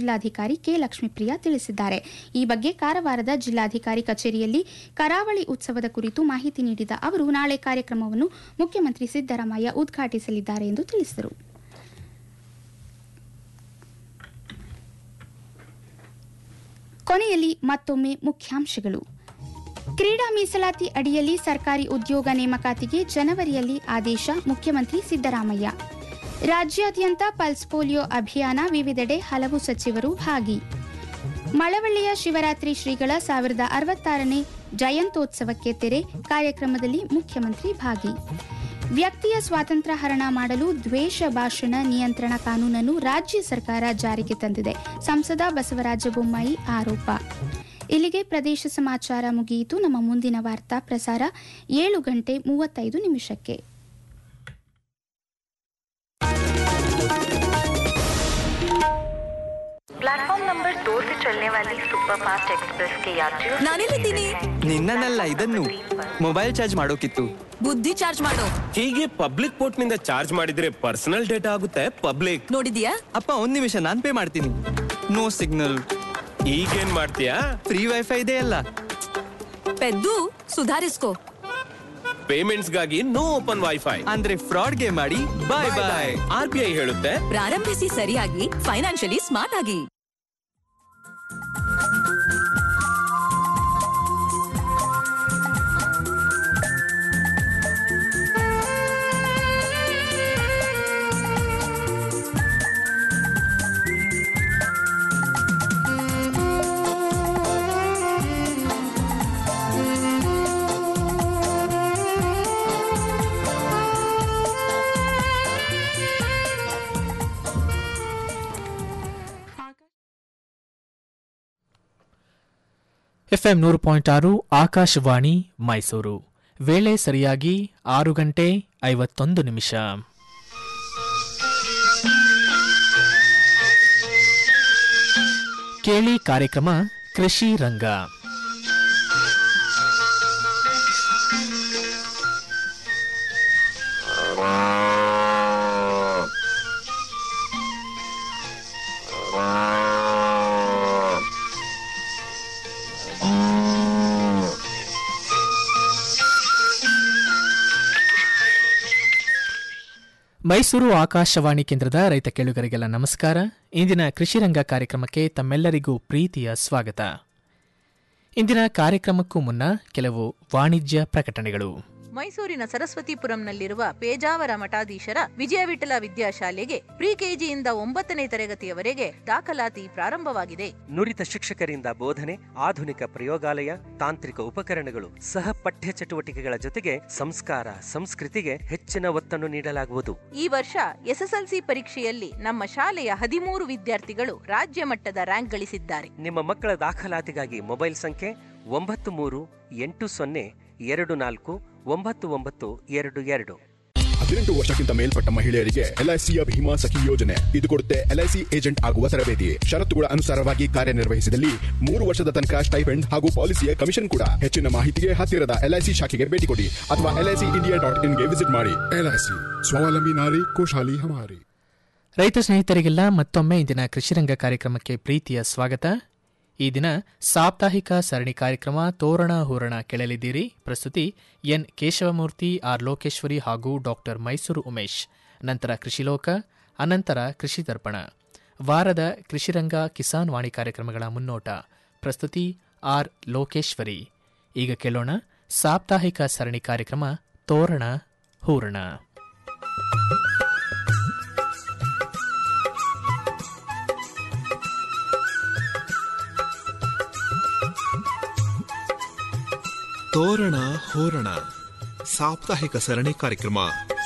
ಜಿಲ್ಲಾಧಿಕಾರಿ ಕೆ ಲಕ್ಷ್ಮೀಪ್ರಿಯಾ ತಿಳಿಸಿದ್ದಾರೆ ಈ ಬಗ್ಗೆ ಕಾರವಾರದ ಜಿಲ್ಲಾಧಿಕಾರಿ ಕಚೇರಿಯಲ್ಲಿ ಕರಾವಳಿ ಉತ್ಸವದ ಕುರಿತು ಮಾಹಿತಿ ನೀಡಿದ ಅವರು ನಾಳೆ ಕಾರ್ಯಕ್ರಮವನ್ನು ಮುಖ್ಯಮಂತ್ರಿ ಸಿದ್ದರಾಮಯ್ಯ ಉದ್ಘಾಟಿಸಲಿದ್ದಾರೆ ಎಂದು ತಿಳಿಸಿದರು ಕೊನೆಯಲ್ಲಿ ಮತ್ತೊಮ್ಮೆ ಮುಖ್ಯಾಂಶಗಳು ಕ್ರೀಡಾ ಮೀಸಲಾತಿ ಅಡಿಯಲ್ಲಿ ಸರ್ಕಾರಿ ಉದ್ಯೋಗ ನೇಮಕಾತಿಗೆ ಜನವರಿಯಲ್ಲಿ ಆದೇಶ ಮುಖ್ಯಮಂತ್ರಿ ಸಿದ್ದರಾಮಯ್ಯ ರಾಜ್ಯಾದ್ಯಂತ ಪಲ್ಸ್ ಪೋಲಿಯೋ ಅಭಿಯಾನ ವಿವಿಧೆಡೆ ಹಲವು ಸಚಿವರು ಭಾಗಿ ಮಳವಳ್ಳಿಯ ಶಿವರಾತ್ರಿ ಶ್ರೀಗಳ ಸಾವಿರದ ಅರವತ್ತಾರನೇ ಜಯಂತ್ಯೋತ್ಸವಕ್ಕೆ ತೆರೆ ಕಾರ್ಯಕ್ರಮದಲ್ಲಿ ಮುಖ್ಯಮಂತ್ರಿ ಭಾಗಿ ವ್ಯಕ್ತಿಯ ಸ್ವಾತಂತ್ರ್ಯ ಹರಣ ಮಾಡಲು ದ್ವೇಷ ಭಾಷಣ ನಿಯಂತ್ರಣ ಕಾನೂನನ್ನು ರಾಜ್ಯ ಸರ್ಕಾರ ಜಾರಿಗೆ ತಂದಿದೆ ಸಂಸದ ಬಸವರಾಜ ಬೊಮ್ಮಾಯಿ ಆರೋಪ ಇಲ್ಲಿಗೆ ಪ್ರದೇಶ ಸಮಾಚಾರ ಮುಗಿಯಿತು ನಮ್ಮ ಮುಂದಿನ ವಾರ್ತಾ ಪ್ರಸಾರ ಏಳು ಗಂಟೆ ಮೂವತ್ತೈದು ನಿಮಿಷಕ್ಕೆ प्लेटफॉर्म नंबर दो से चलने वाली सुपरफास्ट एक्सप्रेस के यात्रियों ನಾನೆಲ್ಲಿದ್ದೀನಿ ನಿನ್ನನ್ನಲ್ಲ ಇದನ್ನು ಮೊಬೈಲ್ ಚಾರ್ಜ್ ಮಾಡೋಕಿತ್ತು ಬುದ್ಧಿ ಚಾರ್ಜ್ ಮಾಡು ಹೀಗೆ ಪಬ್ಲಿಕ್ ಪೋರ್ಟ್ ನಿಂದ ಚಾರ್ಜ್ ಮಾಡಿದ್ರೆ ಪರ್ಸನಲ್ ಡೇಟಾ ಆಗುತ್ತೆ ಪಬ್ಲಿಕ್ ನೋಡಿದ್ಯಾ ಅಪ್ಪ ಒಂದ್ ನಿಮಿಷ ನಾನ್ ಪೇ ಮಾಡ್ತೀನಿ ನೋ ಸಿಗ್ನಲ್ ಈಗೇನ್ ಮಾಡ್ತೀಯಾ ಫ್ರೀ ವೈಫೈ ಇದೆ ಅಲ್ಲ ಪೆದ್ದು ಸುಧಾರಿಸ್ಕೋ ಪೇಮೆಂಟ್ಸ್ ಗಾಗಿ ನೋ ಓಪನ್ ವೈಫೈ ಅಂದ್ರೆ ಫ್ರಾಡ್ಗೆ ಮಾಡಿ bye bye R B I ಹೇಳುತ್ತೆ ಪ್ರಾರಂಭಿಸಿ ಸರಿಯಾಗಿ ಫೈನಾನ್ಷಿಯಲಿ ಸ್ಮಾರ್ಟ್ ಆಗಿ ಎಫ್ಎಂ ನೂರು ಪಾಯಿಂಟ್ ಆರು ಆಕಾಶವಾಣಿ ಮೈಸೂರು ವೇಳೆ ಸರಿಯಾಗಿ ಆರು ಗಂಟೆ ಐವತ್ತೊಂದು ನಿಮಿಷ ಕೇಳಿ ಕಾರ್ಯಕ್ರಮ ಕೃಷಿ ರಂಗ ಮೈಸೂರು ಆಕಾಶವಾಣಿ ಕೇಂದ್ರದ ರೈತ ಕೇಳುಗರಿಗೆಲ್ಲ ನಮಸ್ಕಾರ ಇಂದಿನ ಕೃಷಿ ರಂಗ ಕಾರ್ಯಕ್ರಮಕ್ಕೆ ತಮ್ಮೆಲ್ಲರಿಗೂ ಪ್ರೀತಿಯ ಸ್ವಾಗತ ಇಂದಿನ ಕಾರ್ಯಕ್ರಮಕ್ಕೂ ಮುನ್ನ ಕೆಲವು ವಾಣಿಜ್ಯ ಪ್ರಕಟಣೆಗಳು ಮೈಸೂರಿನ ಸರಸ್ವತಿಪುರಂನಲ್ಲಿರುವ ಪೇಜಾವರ ಮಠಾಧೀಶರ ವಿಜಯ ವಿಠಲ ವಿದ್ಯಾಶಾಲೆಗೆ ಪ್ರಿ ಕೆಜಿಯಿಂದ ಒಂಬತ್ತನೇ ತರಗತಿಯವರೆಗೆ ದಾಖಲಾತಿ ಪ್ರಾರಂಭವಾಗಿದೆ ನುರಿತ ಶಿಕ್ಷಕರಿಂದ ಬೋಧನೆ ಆಧುನಿಕ ಪ್ರಯೋಗಾಲಯ ತಾಂತ್ರಿಕ ಉಪಕರಣಗಳು ಸಹ ಪಠ್ಯ ಚಟುವಟಿಕೆಗಳ ಜೊತೆಗೆ ಸಂಸ್ಕಾರ ಸಂಸ್ಕೃತಿಗೆ ಹೆಚ್ಚಿನ ಒತ್ತನ್ನು ನೀಡಲಾಗುವುದು ಈ ವರ್ಷ ಎಸ್ಎಸ್ಎಲ್ಸಿ ಪರೀಕ್ಷೆಯಲ್ಲಿ ನಮ್ಮ ಶಾಲೆಯ ಹದಿಮೂರು ವಿದ್ಯಾರ್ಥಿಗಳು ರಾಜ್ಯ ಮಟ್ಟದ ರ್ಯಾಂಕ್ ಗಳಿಸಿದ್ದಾರೆ ನಿಮ್ಮ ಮಕ್ಕಳ ದಾಖಲಾತಿಗಾಗಿ ಮೊಬೈಲ್ ಸಂಖ್ಯೆ ಒಂಬತ್ತು ಮೂರು ಎಂಟು ಸೊನ್ನೆ ಎರಡು ನಾಲ್ಕು ಒಂಬತ್ತು ಒಂಬತ್ತು ಎರಡು ಎರಡು ಹದಿನೆಂಟು ವರ್ಷಕ್ಕಿಂತ ಮೇಲ್ಪಟ್ಟ ಮಹಿಳೆಯರಿಗೆ ಎಲ್ಐಸಿಯ ಭೀಮಾ ಸಖಿ ಯೋಜನೆ ಇದು ಕೊಡುತ್ತೆ ಎಲ್ಐಸಿ ಏಜೆಂಟ್ ಆಗುವ ತರಬೇತಿ ಷರತ್ತುಗಳ ಅನುಸಾರವಾಗಿ ಕಾರ್ಯನಿರ್ವಹಿಸಿದಲ್ಲಿ ಮೂರು ವರ್ಷದ ತನಕ ಸ್ಟೈಪೆಂಡ್ ಹಾಗೂ ಪಾಲಿಸಿಯ ಕಮಿಷನ್ ಕೂಡ ಹೆಚ್ಚಿನ ಮಾಹಿತಿಗೆ ಹತ್ತಿರದ ಎಲ್ಐಸಿ ಶಾಖೆಗೆ ಭೇಟಿ ಕೊಡಿ ಅಥವಾ ಎಲ್ಐಸಿ ಇಂಡಿಯಾ ಡಾಟ್ ಇನ್ಗೆ ವಿಸಿಟ್ ಮಾಡಿ ಎಲ್ಐಸಿ ಸ್ವಾವಲಂಬಿ ನಾರಿ ಖುಷಾಲಿ ಹಮಾರಿ ರೈತ ಸ್ನೇಹಿತರಿಗೆಲ್ಲ ಮತ್ತೊಮ್ಮೆ ಇಂದಿನ ಕೃಷಿರಂಗ ಕಾರ್ಯಕ್ರಮಕ್ಕೆ ಪ್ರೀತಿಯ ಸ್ವಾಗತ ಈ ದಿನ ಸಾಪ್ತಾಹಿಕ ಸರಣಿ ಕಾರ್ಯಕ್ರಮ ತೋರಣ ಹೂರಣ ಕೇಳಲಿದ್ದೀರಿ ಪ್ರಸ್ತುತಿ ಎನ್ ಕೇಶವಮೂರ್ತಿ ಆರ್ ಲೋಕೇಶ್ವರಿ ಹಾಗೂ ಡಾಕ್ಟರ್ ಮೈಸೂರು ಉಮೇಶ್ ನಂತರ ಕೃಷಿಲೋಕ ಅನಂತರ ಕೃಷಿ ದರ್ಪಣ ವಾರದ ಕೃಷಿರಂಗ ಕಿಸಾನ್ ವಾಣಿ ಕಾರ್ಯಕ್ರಮಗಳ ಮುನ್ನೋಟ ಪ್ರಸ್ತುತಿ ಆರ್ ಲೋಕೇಶ್ವರಿ ಈಗ ಕೇಳೋಣ ಸಾಪ್ತಾಹಿಕ ಸರಣಿ ಕಾರ್ಯಕ್ರಮ ತೋರಣ ಹೂರಣ ತೋರಣ ಹೋರಣ ಸಾಪ್ತಾಹಿಕ ಸರಣಿ ಕಾರ್ಯಕ್ರಮ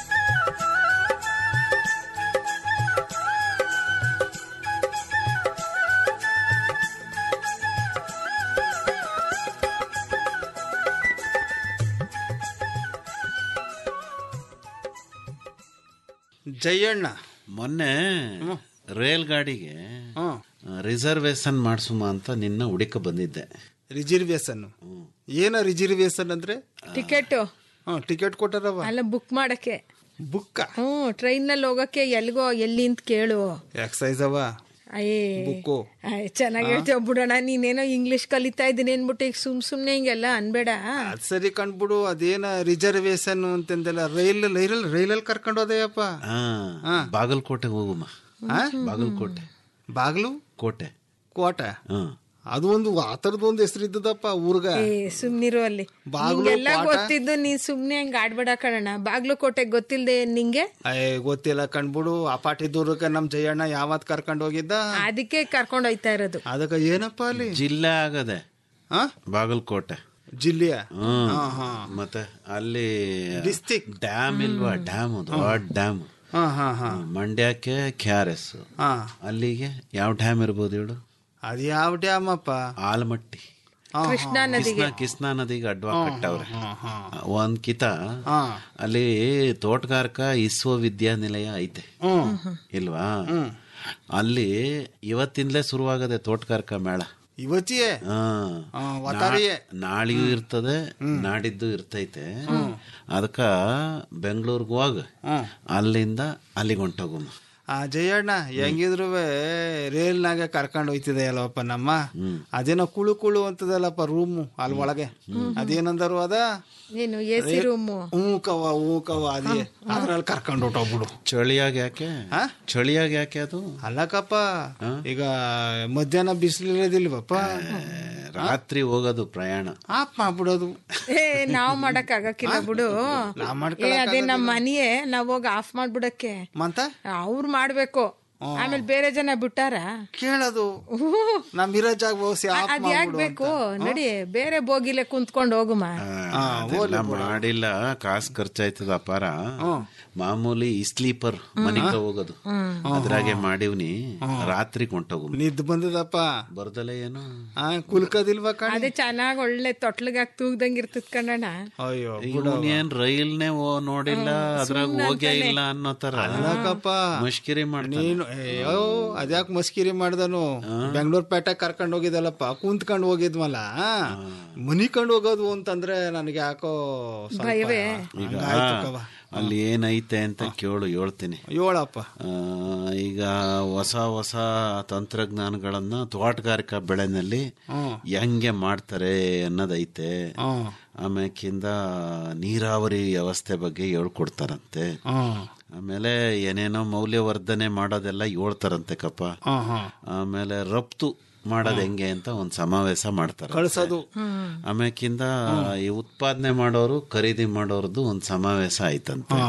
ಜಯಣ್ಣ ಮೊನ್ನೆ ರೈಲ್ ಗಾಡಿಗೆ ರಿಸರ್ವೇಶನ್ ಮಾಡಿಸುಮ ಅಂತ ನಿನ್ನ ಹುಡುಕ ಬಂದಿದ್ದೆ ರಿಸರ್ವೇಶನ್ ಏನ ರಿಸರ್ವೇಶನ್ ಅಂದ್ರೆ ಟಿಕೆಟ್ ಹ್ಮ್ ಟಿಕೆಟ್ ಕೊಟ್ಟಾರವ ಅಲ್ಲ ಬುಕ್ ಮಾಡಕ್ಕೆ ಬುಕ್ಕ ಹ್ಞೂ ಟ್ರೈನ್ ನಲ್ಲಿ ಹೋಗಕ್ಕೆ ಎಲ್ಗೋ ಎಲ್ಲಿ ಅಂತ ಕೇಳು ಎಕ್ಸೈಸ್ ಅವ ಬುಕ್ಕು ಚೆನ್ನಾಗಿ ಹೇಳ್ತೇವ ಬಿಡೋಣ ನೀನೇನೋ ಇಂಗ್ಲಿಷ್ ಕಲಿತಾ ಇದ್ದೀನಿ ಅನ್ಬಿಟ್ಟು ಈಗ ಸುಮ್ ಸುಮ್ನೆ ಹಿಂಗೆಲ್ಲ ಅನ್ಬೇಡ ಅದ್ ಸರಿ ಕಂಡ್ಬಿಡು ಅದೇನ ರಿಸರ್ವೇಶನ್ ಅಂತಂದೆಲ್ಲ ರೈಲ್ ರೈಲಲ್ಲಿ ರೈಲಲ್ಲಿ ಕರ್ಕೊಂಡು ಹೋದೆಯಪ್ಪ ಹಾ ಬಾಗಲಕೋಟೆಗೆ ಹೋಗುಮ್ಮ ಬಾಗಲಕೋಟೆ ಬಾಗ್ಲು ಕೋಟೆ ಕೋಟೆ ಹ್ಮ್ ಅದು ಒಂದು ಆ ಥರದ್ದು ಒಂದು ಹೆಸರು ಇದ್ದದಪ್ಪ ಊರ್ಗ ಏ ಸುಮ್ನಿರು ಅಲ್ಲಿ ಬಾಗ್ಲು, ನಿಂಗೆಲ್ಲ ಪಾಠ. ಗೊತ್ತಿದ್ದು ನೀ ಸುಮ್ನೆ ಹಂಗ ಆಡ್ಬೇಡ ಕಣಣ್ಣ ಬಾಗ್ಲುಕೋಟೆ ಗೊತ್ತಿಲ್ದೆ ನಿಂಗೆ ಏ ಗೊತ್ತಿಲ್ಲ ಕಂಡ್ಬಿಡು ಆ ಪಾಟಿ ದೂರಕ್ಕೆ ನಮ್ ಜಯಣ್ಣ ಯಾವತ್ ಕರ್ಕೊಂಡು ಹೋಗಿದ್ದ ಅದಕ್ಕೆ ಕರ್ಕೊಂಡ್ ಹೋಯ್ತಾ ಇರೋದು ಅದಕ್ಕೆ ಏನಪ್ಪ ಅಲ್ಲಿ ಜಿಲ್ಲೆ ಆಗದೆ ಹಾ ಬಾಗಲಕೋಟೆ ಜಿಲ್ಲೆಯ ಹ್ಮ್ ಹಾ, ಹಾ. ಮತ್ತೆ ಅಲ್ಲಿ District. ಡ್ಯಾಮ್ ಇಲ್ವಾ ಡ್ಯಾಮ್ ದೊಡ್ಡ ಡ್ಯಾಮ್ ಹಾ ಹಾ ಹಾ ಮಂಡ್ಯಕ್ಕೆ ಕೆ ಆರ್ ಎಸ್ ಹಾ ಅಲ್ಲಿಗೆ ಯಾವ ಡ್ಯಾಮ್ ಇರ್ಬೋದು ಹೇಳು ಅದ್ ಯಾವ ಡ್ಯಾಮ್ ಅಪ್ಪ ಆಲಮಟ್ಟಿ ಹಾ, ಕೃಷ್ಣಾ ನದಿಗೆ ಕೃಷ್ಣಾ ಕೃಷ್ಣಾ ನದಿಗೆ ಅಡ್ವಾ ಕಟ್ಟವ್ರೆ ಹಾ, ಹಾ. ಒಂದ್ ಕಿತ ಹಾ. ಅಲ್ಲಿ ತೋಟಗಾರಿಕಾ ವಿಶ್ವವಿದ್ಯಾನಿಲಯ ಐತೆ ಹ್ಮ್ ಇಲ್ವಾ ಅಲ್ಲಿ ಇವತ್ತಿಂದಲೇ ಶುರುವಾಗದೆ ತೋಟಗಾರಿಕಾ ಮೇಳ ಇವತ್ತಿಯೇ ಹಾ. ಹಾ, ವತಾರಿಯೇ. ನಾ- ನಾಳೆಯೂ ಇರ್ತದೆ ನಾಡಿದ್ದು ಇರ್ತೈತೆ ಅದಕ್ಕ ಬೆಂಗಳೂರಿಗೆ ಹೋಗ ಅಲ್ಲಿಂದ ಅಲ್ಲಿಗೆ ಹೊಂಟೋಗುಮ್ಮ ಆ ಜಯಣ್ಣ ಹೆಂಗಿದ್ರು ರೇಲ್ನಾಗ ಕರ್ಕೊಂಡು ಹೋಯ್ತಿದೆ ಅಲ್ಲಪ್ಪ ನಮ್ಮ ಅದೇನೋ ಕುಳು ಕುಳು ಅಂತದಲ್ಲಪ್ಪ ರೂಮು ಅಲ್ಲಿ ಒಳಗೆ ಅದೇನಂದರು ಅದ ನೀನು ಎ ಸಿ ರೂಮು ಹ್ಞೂ ಕವ ಹ್ಞೂ ಕವ ಅದೇ ಅದ್ರಲ್ಲಿ ಕರ್ಕೊಂಡು ಹೊಟ್ಟೋಗ್ಬಿಡು ಚಳಿಯಾಗ ಯಾಕೆ ಚಳಿಯಾಗ ಯಾಕೆ ಅದು ಅಲ್ಲಕ್ಕಪ್ಪ ಈಗ ಮಧ್ಯಾಹ್ನ ಬಿಸಿಲಿರೋದಿಲ್ವಪ್ಪ ರಾತ್ರಿ ಹೋಗೋದು ಪ್ರಯಾಣ ಆಪ್ ಮಾಡ್ಬಿಡೋದು ಏ ನಾವ್ ಮಾಡಕ್ ಆಗಕ್ಕಿಲ್ಲ ಬಿಡು ನಾವ್ ಏ ಮಾಡ್ಕೊಳಕ್ ಅದೇ ನಮ್ಮ ಮನೆಯೇ ನಾವ್ ಹೋಗಿ ಆಫ್ ಮಾಡ್ಬಿಡಕ್ಕೆ ಮಂತ ಅವ್ರು ಮಾಡ್ಬೇಕು ಆಮೇಲೆ ಬೇರೆ ಜನ ಬಿಟ್ಟಾರ ಕೇಳೋದು ನಮ್ ಇರೋ ಜಾಗ ಹೋಸಿ ಆಫ್ ಅದ್ ಯಾಕ್ ಬೇಕು ನಡಿ ಬೇರೆ ಬೋಗಿಲೆ ಕುಂತ್ಕೊಂಡು ಹೋಗುಮ ಅದೆಲ್ಲ ಮಾಡಿಲ್ಲ ಕಾಸು ಖರ್ಚಾಯ್ತದ ಅಪಾರ ಮಾಮೂಲಿ ಸ್ಲೀಪರ್ ಮನಿಕ ಹೋಗೋದು ಅದ್ರಾಗೆ ಮಾಡಿವ್ನಿ ರಾತ್ರಿ ಕೊಂಟೋಗು ನಿದ್ದು ಬಂದದಪ್ಪ ಬರ್ದಲ್ಲ ಏನು ಆ ಕುಲ್ಕದಿಲ್ವಾ ಕಣ್ ಅದೇ ಚೆನ್ನಾಗ್ ಒಳ್ಳೆ ತೊಟ್ಲಗಾಕ್ ತೂಗ್ದಂಗ್ ಇರ್ತದ ಕಣ್ಣಣ್ಣ ಅಯ್ಯೋ ಇವನೇನ್ ರೈಲ್ನೇ ಓ ನೋಡಿಲ್ಲ ಅದ್ರಾಗ ಹೋಗೇ ಇಲ್ಲ ಅನ್ನೋ ತರ ಅಲ್ಲಕ್ಕಪ್ಪ ಮುಷ್ಕಿರಿ ಮಾಡ್ತಾನೆ ನೀನು ಅಯ್ಯೋ ಅದ್ಯಾಕ್ ಮಸ್ಕಿರಿ ಮಾಡ್ದನು ಬೆಂಗಳೂರು ಪೇಟೆ ಕರ್ಕೊಂಡು ಹೋಗಿದ್ದಲ್ಲಪ್ಪ ಕುಂತ್ಕೊಂಡು ಹೋಗಿದ್ವಲ್ಲ ಮನಿಕೊಂಡು ಹೋಗೋದು ಅಂತಂದ್ರೆ ನನಗೆ ಯಾಕೋ ಸ್ವಲ್ಪ ಭಯವೇ? ಈಗ ಹಂಗಾಯ್ತು ಕವ್ವ. ಅಲ್ಲಿ ಏನೈತೆ ಅಂತ ಕೇಳು ಹೇಳ್ತೀನಿ ಹೇಳಪ್ಪ ಆ, ಈಗ ಹೊಸ ಹೊಸ ತಂತ್ರಜ್ಞಾನಗಳನ್ನ ತೋಟಗಾರಿಕಾ ಬೆಳೆನಲ್ಲಿ ಹೆಂಗೆ ಮಾಡ್ತಾರೆ ಅನ್ನೋದೈತೆ ಆಮ್ಯಾಕಿಂದ ನೀರಾವರಿ ವ್ಯವಸ್ಥೆ ಬಗ್ಗೆ ಹೇಳ್ಕೊಡ್ತಾರಂತೆ ಆಮೇಲೆ ಏನೇನೋ ಮೌಲ್ಯವರ್ಧನೆ ಮಾಡೋದೆಲ್ಲ ಹೇಳ್ತಾರಂತೆ ಕಪ್ಪ ಆಮೇಲೆ ರಫ್ತು ಮಾಡೋದು ಹೆಂಗೆ ಅಂತ ಒಂದು ಸಮಾವೇಶ ಮಾಡ್ತಾರೆ ಕಳ್ಸೋದು ಆಮ್ಯಾಕಿಂದ ಈ ಉತ್ಪಾದನೆ ಮಾಡೋರು ಖರೀದಿ ಮಾಡೋರ್ದು ಒಂದು ಸಮಾವೇಶ ಆಯ್ತಂತೆ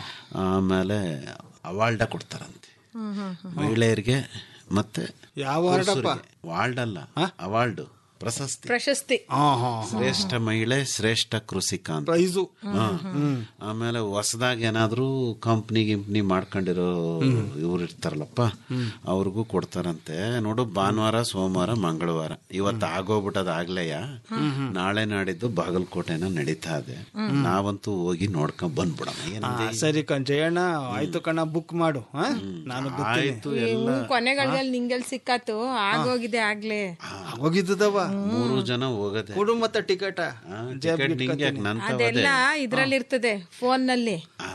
ಆಮೇಲೆ ಅವಾರ್ಡ ಕೊಡ್ತಾರಂತೆ ಮಹಿಳೆಯರಿಗೆ ಮತ್ತೆ ಯಾವ ಅವಾರ್ಡಪ್ಪ? ಪುರುಷರಿಗೆ. ವಾರ್ಡ್ ಅಲ್ಲ ಅವಾರ್ಡ್ ಪ್ರಶಸ್ತಿ ಪ್ರಶಸ್ತಿ ಶ್ರೇಷ್ಠ ಮಹಿಳೆ ಶ್ರೇಷ್ಠ ಕೃಷಿಕ ಅಂತ ಪ್ರೈಸು ಹಾ. ಆಮೇಲೆ ಹೊಸದಾಗಿ ಏನಾದ್ರೂ ಕಂಪ್ನಿ ಗಿಂಪ್ನಿ ಮಾಡ್ಕೊಂಡಿರೋ ಇವ್ರು ಇರ್ತಾರಲ್ಲಪ್ಪ ಅವ್ರಿಗೂ ಕೊಡ್ತಾರಂತೆ ನೋಡು ಭಾನುವಾರ ಸೋಮವಾರ ಮಂಗಳವಾರ ಇವತ್ತು ಆಗೋಗ್ಬಿಟ್ಟದ ಆಗ್ಲೇಯ ನಾಳೆ ನಾಡಿದ್ದು ಬಾಗಲಕೋಟೆನ ನಡೀತಾ ಇದೆ ನಾವಂತೂ ಹೋಗಿ ನೋಡ್ಕೊಂಡ್ ಬಂದ್ಬಿಡೋಣ ಆ, ಏನಂದೆ ಸರಿ ಕಣ್ ಜಯಣ್ಣ ಆಯ್ತು ಕಣ ಬುಕ್ ಮಾಡು ಆ? ನಾನು ಆಯ್ತು ಎಲ್ಲ ಕೊನೆಗಳಲ್ಲಿ ನಿಂಗೆಲ್ ಸಿಕ್ಕಾತು ಆಗೋಗಿದೆ ಆಗ್ಲೇ ಹೋಗಿದ್ದದವ ಮೂರು ಜನ ಹೋಗದೆ ಕೊಡು ಮತ್ತೆ ಟಿಕೆಟ್ ಟಿಕೆಟ್ ನಿಂಗೆ ಯಾಕೆ ನನ್ ಅದೆಲ್ಲ ಇದ್ರಲ್ಲಿ ಇರ್ತದೆ ಫೋನ್ ನಲ್ಲಿ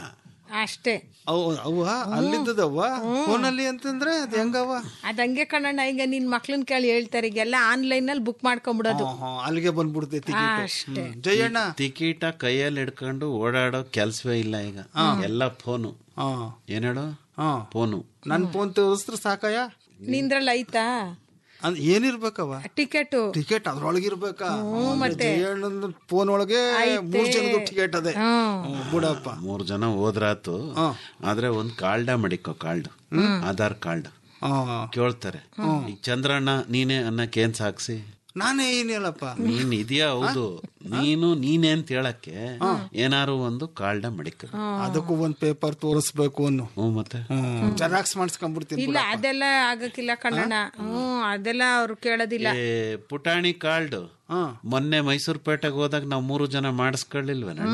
ಅಷ್ಟೇ ಅವು ಅವ ಅಲ್ಲಿದ್ದದವ್ವ ಫೋನಲ್ಲಿ ಅಂತಂದ್ರೆ ಅದ್ ಹೆಂಗವ ಅದಂಗೆ ಕಣಣ್ಣ ಈಗ ನಿನ್ ಮಕ್ಳನ್ ಕೇಳಿ ಹೇಳ್ತಾರೆ ಈಗೆಲ್ಲ ಆನ್ಲೈನ್ ನಲ್ಲಿ ಬುಕ್ ಮಾಡ್ಕೊಂಡ್ಬಿಡೋದು ಹಾ, ಅಲ್ಲಿಗೆ ಬಂದ್ಬಿಡ್ತೈತಿ ಟಿಕೆಟ್ ಅಷ್ಟೇ ಜಯಣ್ಣ ಟಿಕೆಟ ಕೈಯಲ್ಲಿ ಹಿಡ್ಕೊಂಡು ಓಡಾಡೋ ಕೆಲ್ಸವೇ ಇಲ್ಲ ಈಗ ಎಲ್ಲ ಫೋನು ಹಾ ಏನ್ ಹೇಳು ಹಾ ಫೋನು ನನ್ ಫೋನ್ ತೋರಿಸ್ತ್ರ ಸಾಕಯ್ಯ ನಿಂದ್ರಲ್ಲಿ ಐತಾ ಅಂದ್ ಏನಿರ್ಬೇಕವ ಟಿಕೆಟ್ ಟಿಕೆಟ್ ಅದ್ರೊಳಗಿರ್ಬೇಕಾ ಮತ್ತೆ? ಜಯಣ್ಣನ ಫೋನ್ ಒಳಗೆ ಮೂರ್ ಜನದ ಟಿಕೆಟ್ ಅದೇ ಹ್ಮ್, ಬಿಡಪ್ಪ ಮೂರ್ ಜನ ಹೋದ್ರಾತು ಆದ್ರೆ ಒಂದ್ ಕಾರ್ಡ ಮಡಿಕೋ ಕಾರ್ಡ್ ಆಧಾರ್ ಕಾರ್ಡ್ ಹಾ ಕೇಳ್ತಾರೆ ಈಗ ಚಂದ್ರಣ್ಣ ನೀನೇ ಅನ್ನಕ್ಕೆ ಏನ್ ಸಾಕ್ಸಿ ನಾನೇ ಏನಿಲ್ಲಪ್ಪ ನೀನ್ ಇದೆಯಾ ಹೌದು ನೀನು ನೀನೇ ಅಂತ ಹೇಳಕ್ಕೆ ಏನಾರು ಒಂದು ಕಾರ್ಡ ಮಡಿಕ ಅದಕ್ಕೂ ಒಂದ್ ಪೇಪರ್ ತೋರಿಸ್ಬೇಕು ಅನ್ನು ಹ್ಞೂ ಮತ್ತೆ ಹ್ಮ್ ಜೆರಾಕ್ಸ್ ಮಾಡಿಸ್ಕೊಂಡ್ಬಿಡ್ತೀನಿ ಇಲ್ಲ ಅದೆಲ್ಲ ಆಗಕ್ಕಿಲ್ಲ ಕಣಣ್ಣ ಹ್ಮ್ ಅದೆಲ್ಲ ಅವ್ರು ಕೇಳೋದಿಲ್ಲ ಏ ಪುಟಾಣಿ ಕಾರ್ಡ್ ಮೊನ್ನೆ ಮೈಸೂರು ಪೇಟೆಗೆ ಹೋದಾಗ ನಾವು ಮೂರು ಜನ ಮಾಡಿಸ್ಕೊಳ್ಳಿಲ್ವೇನ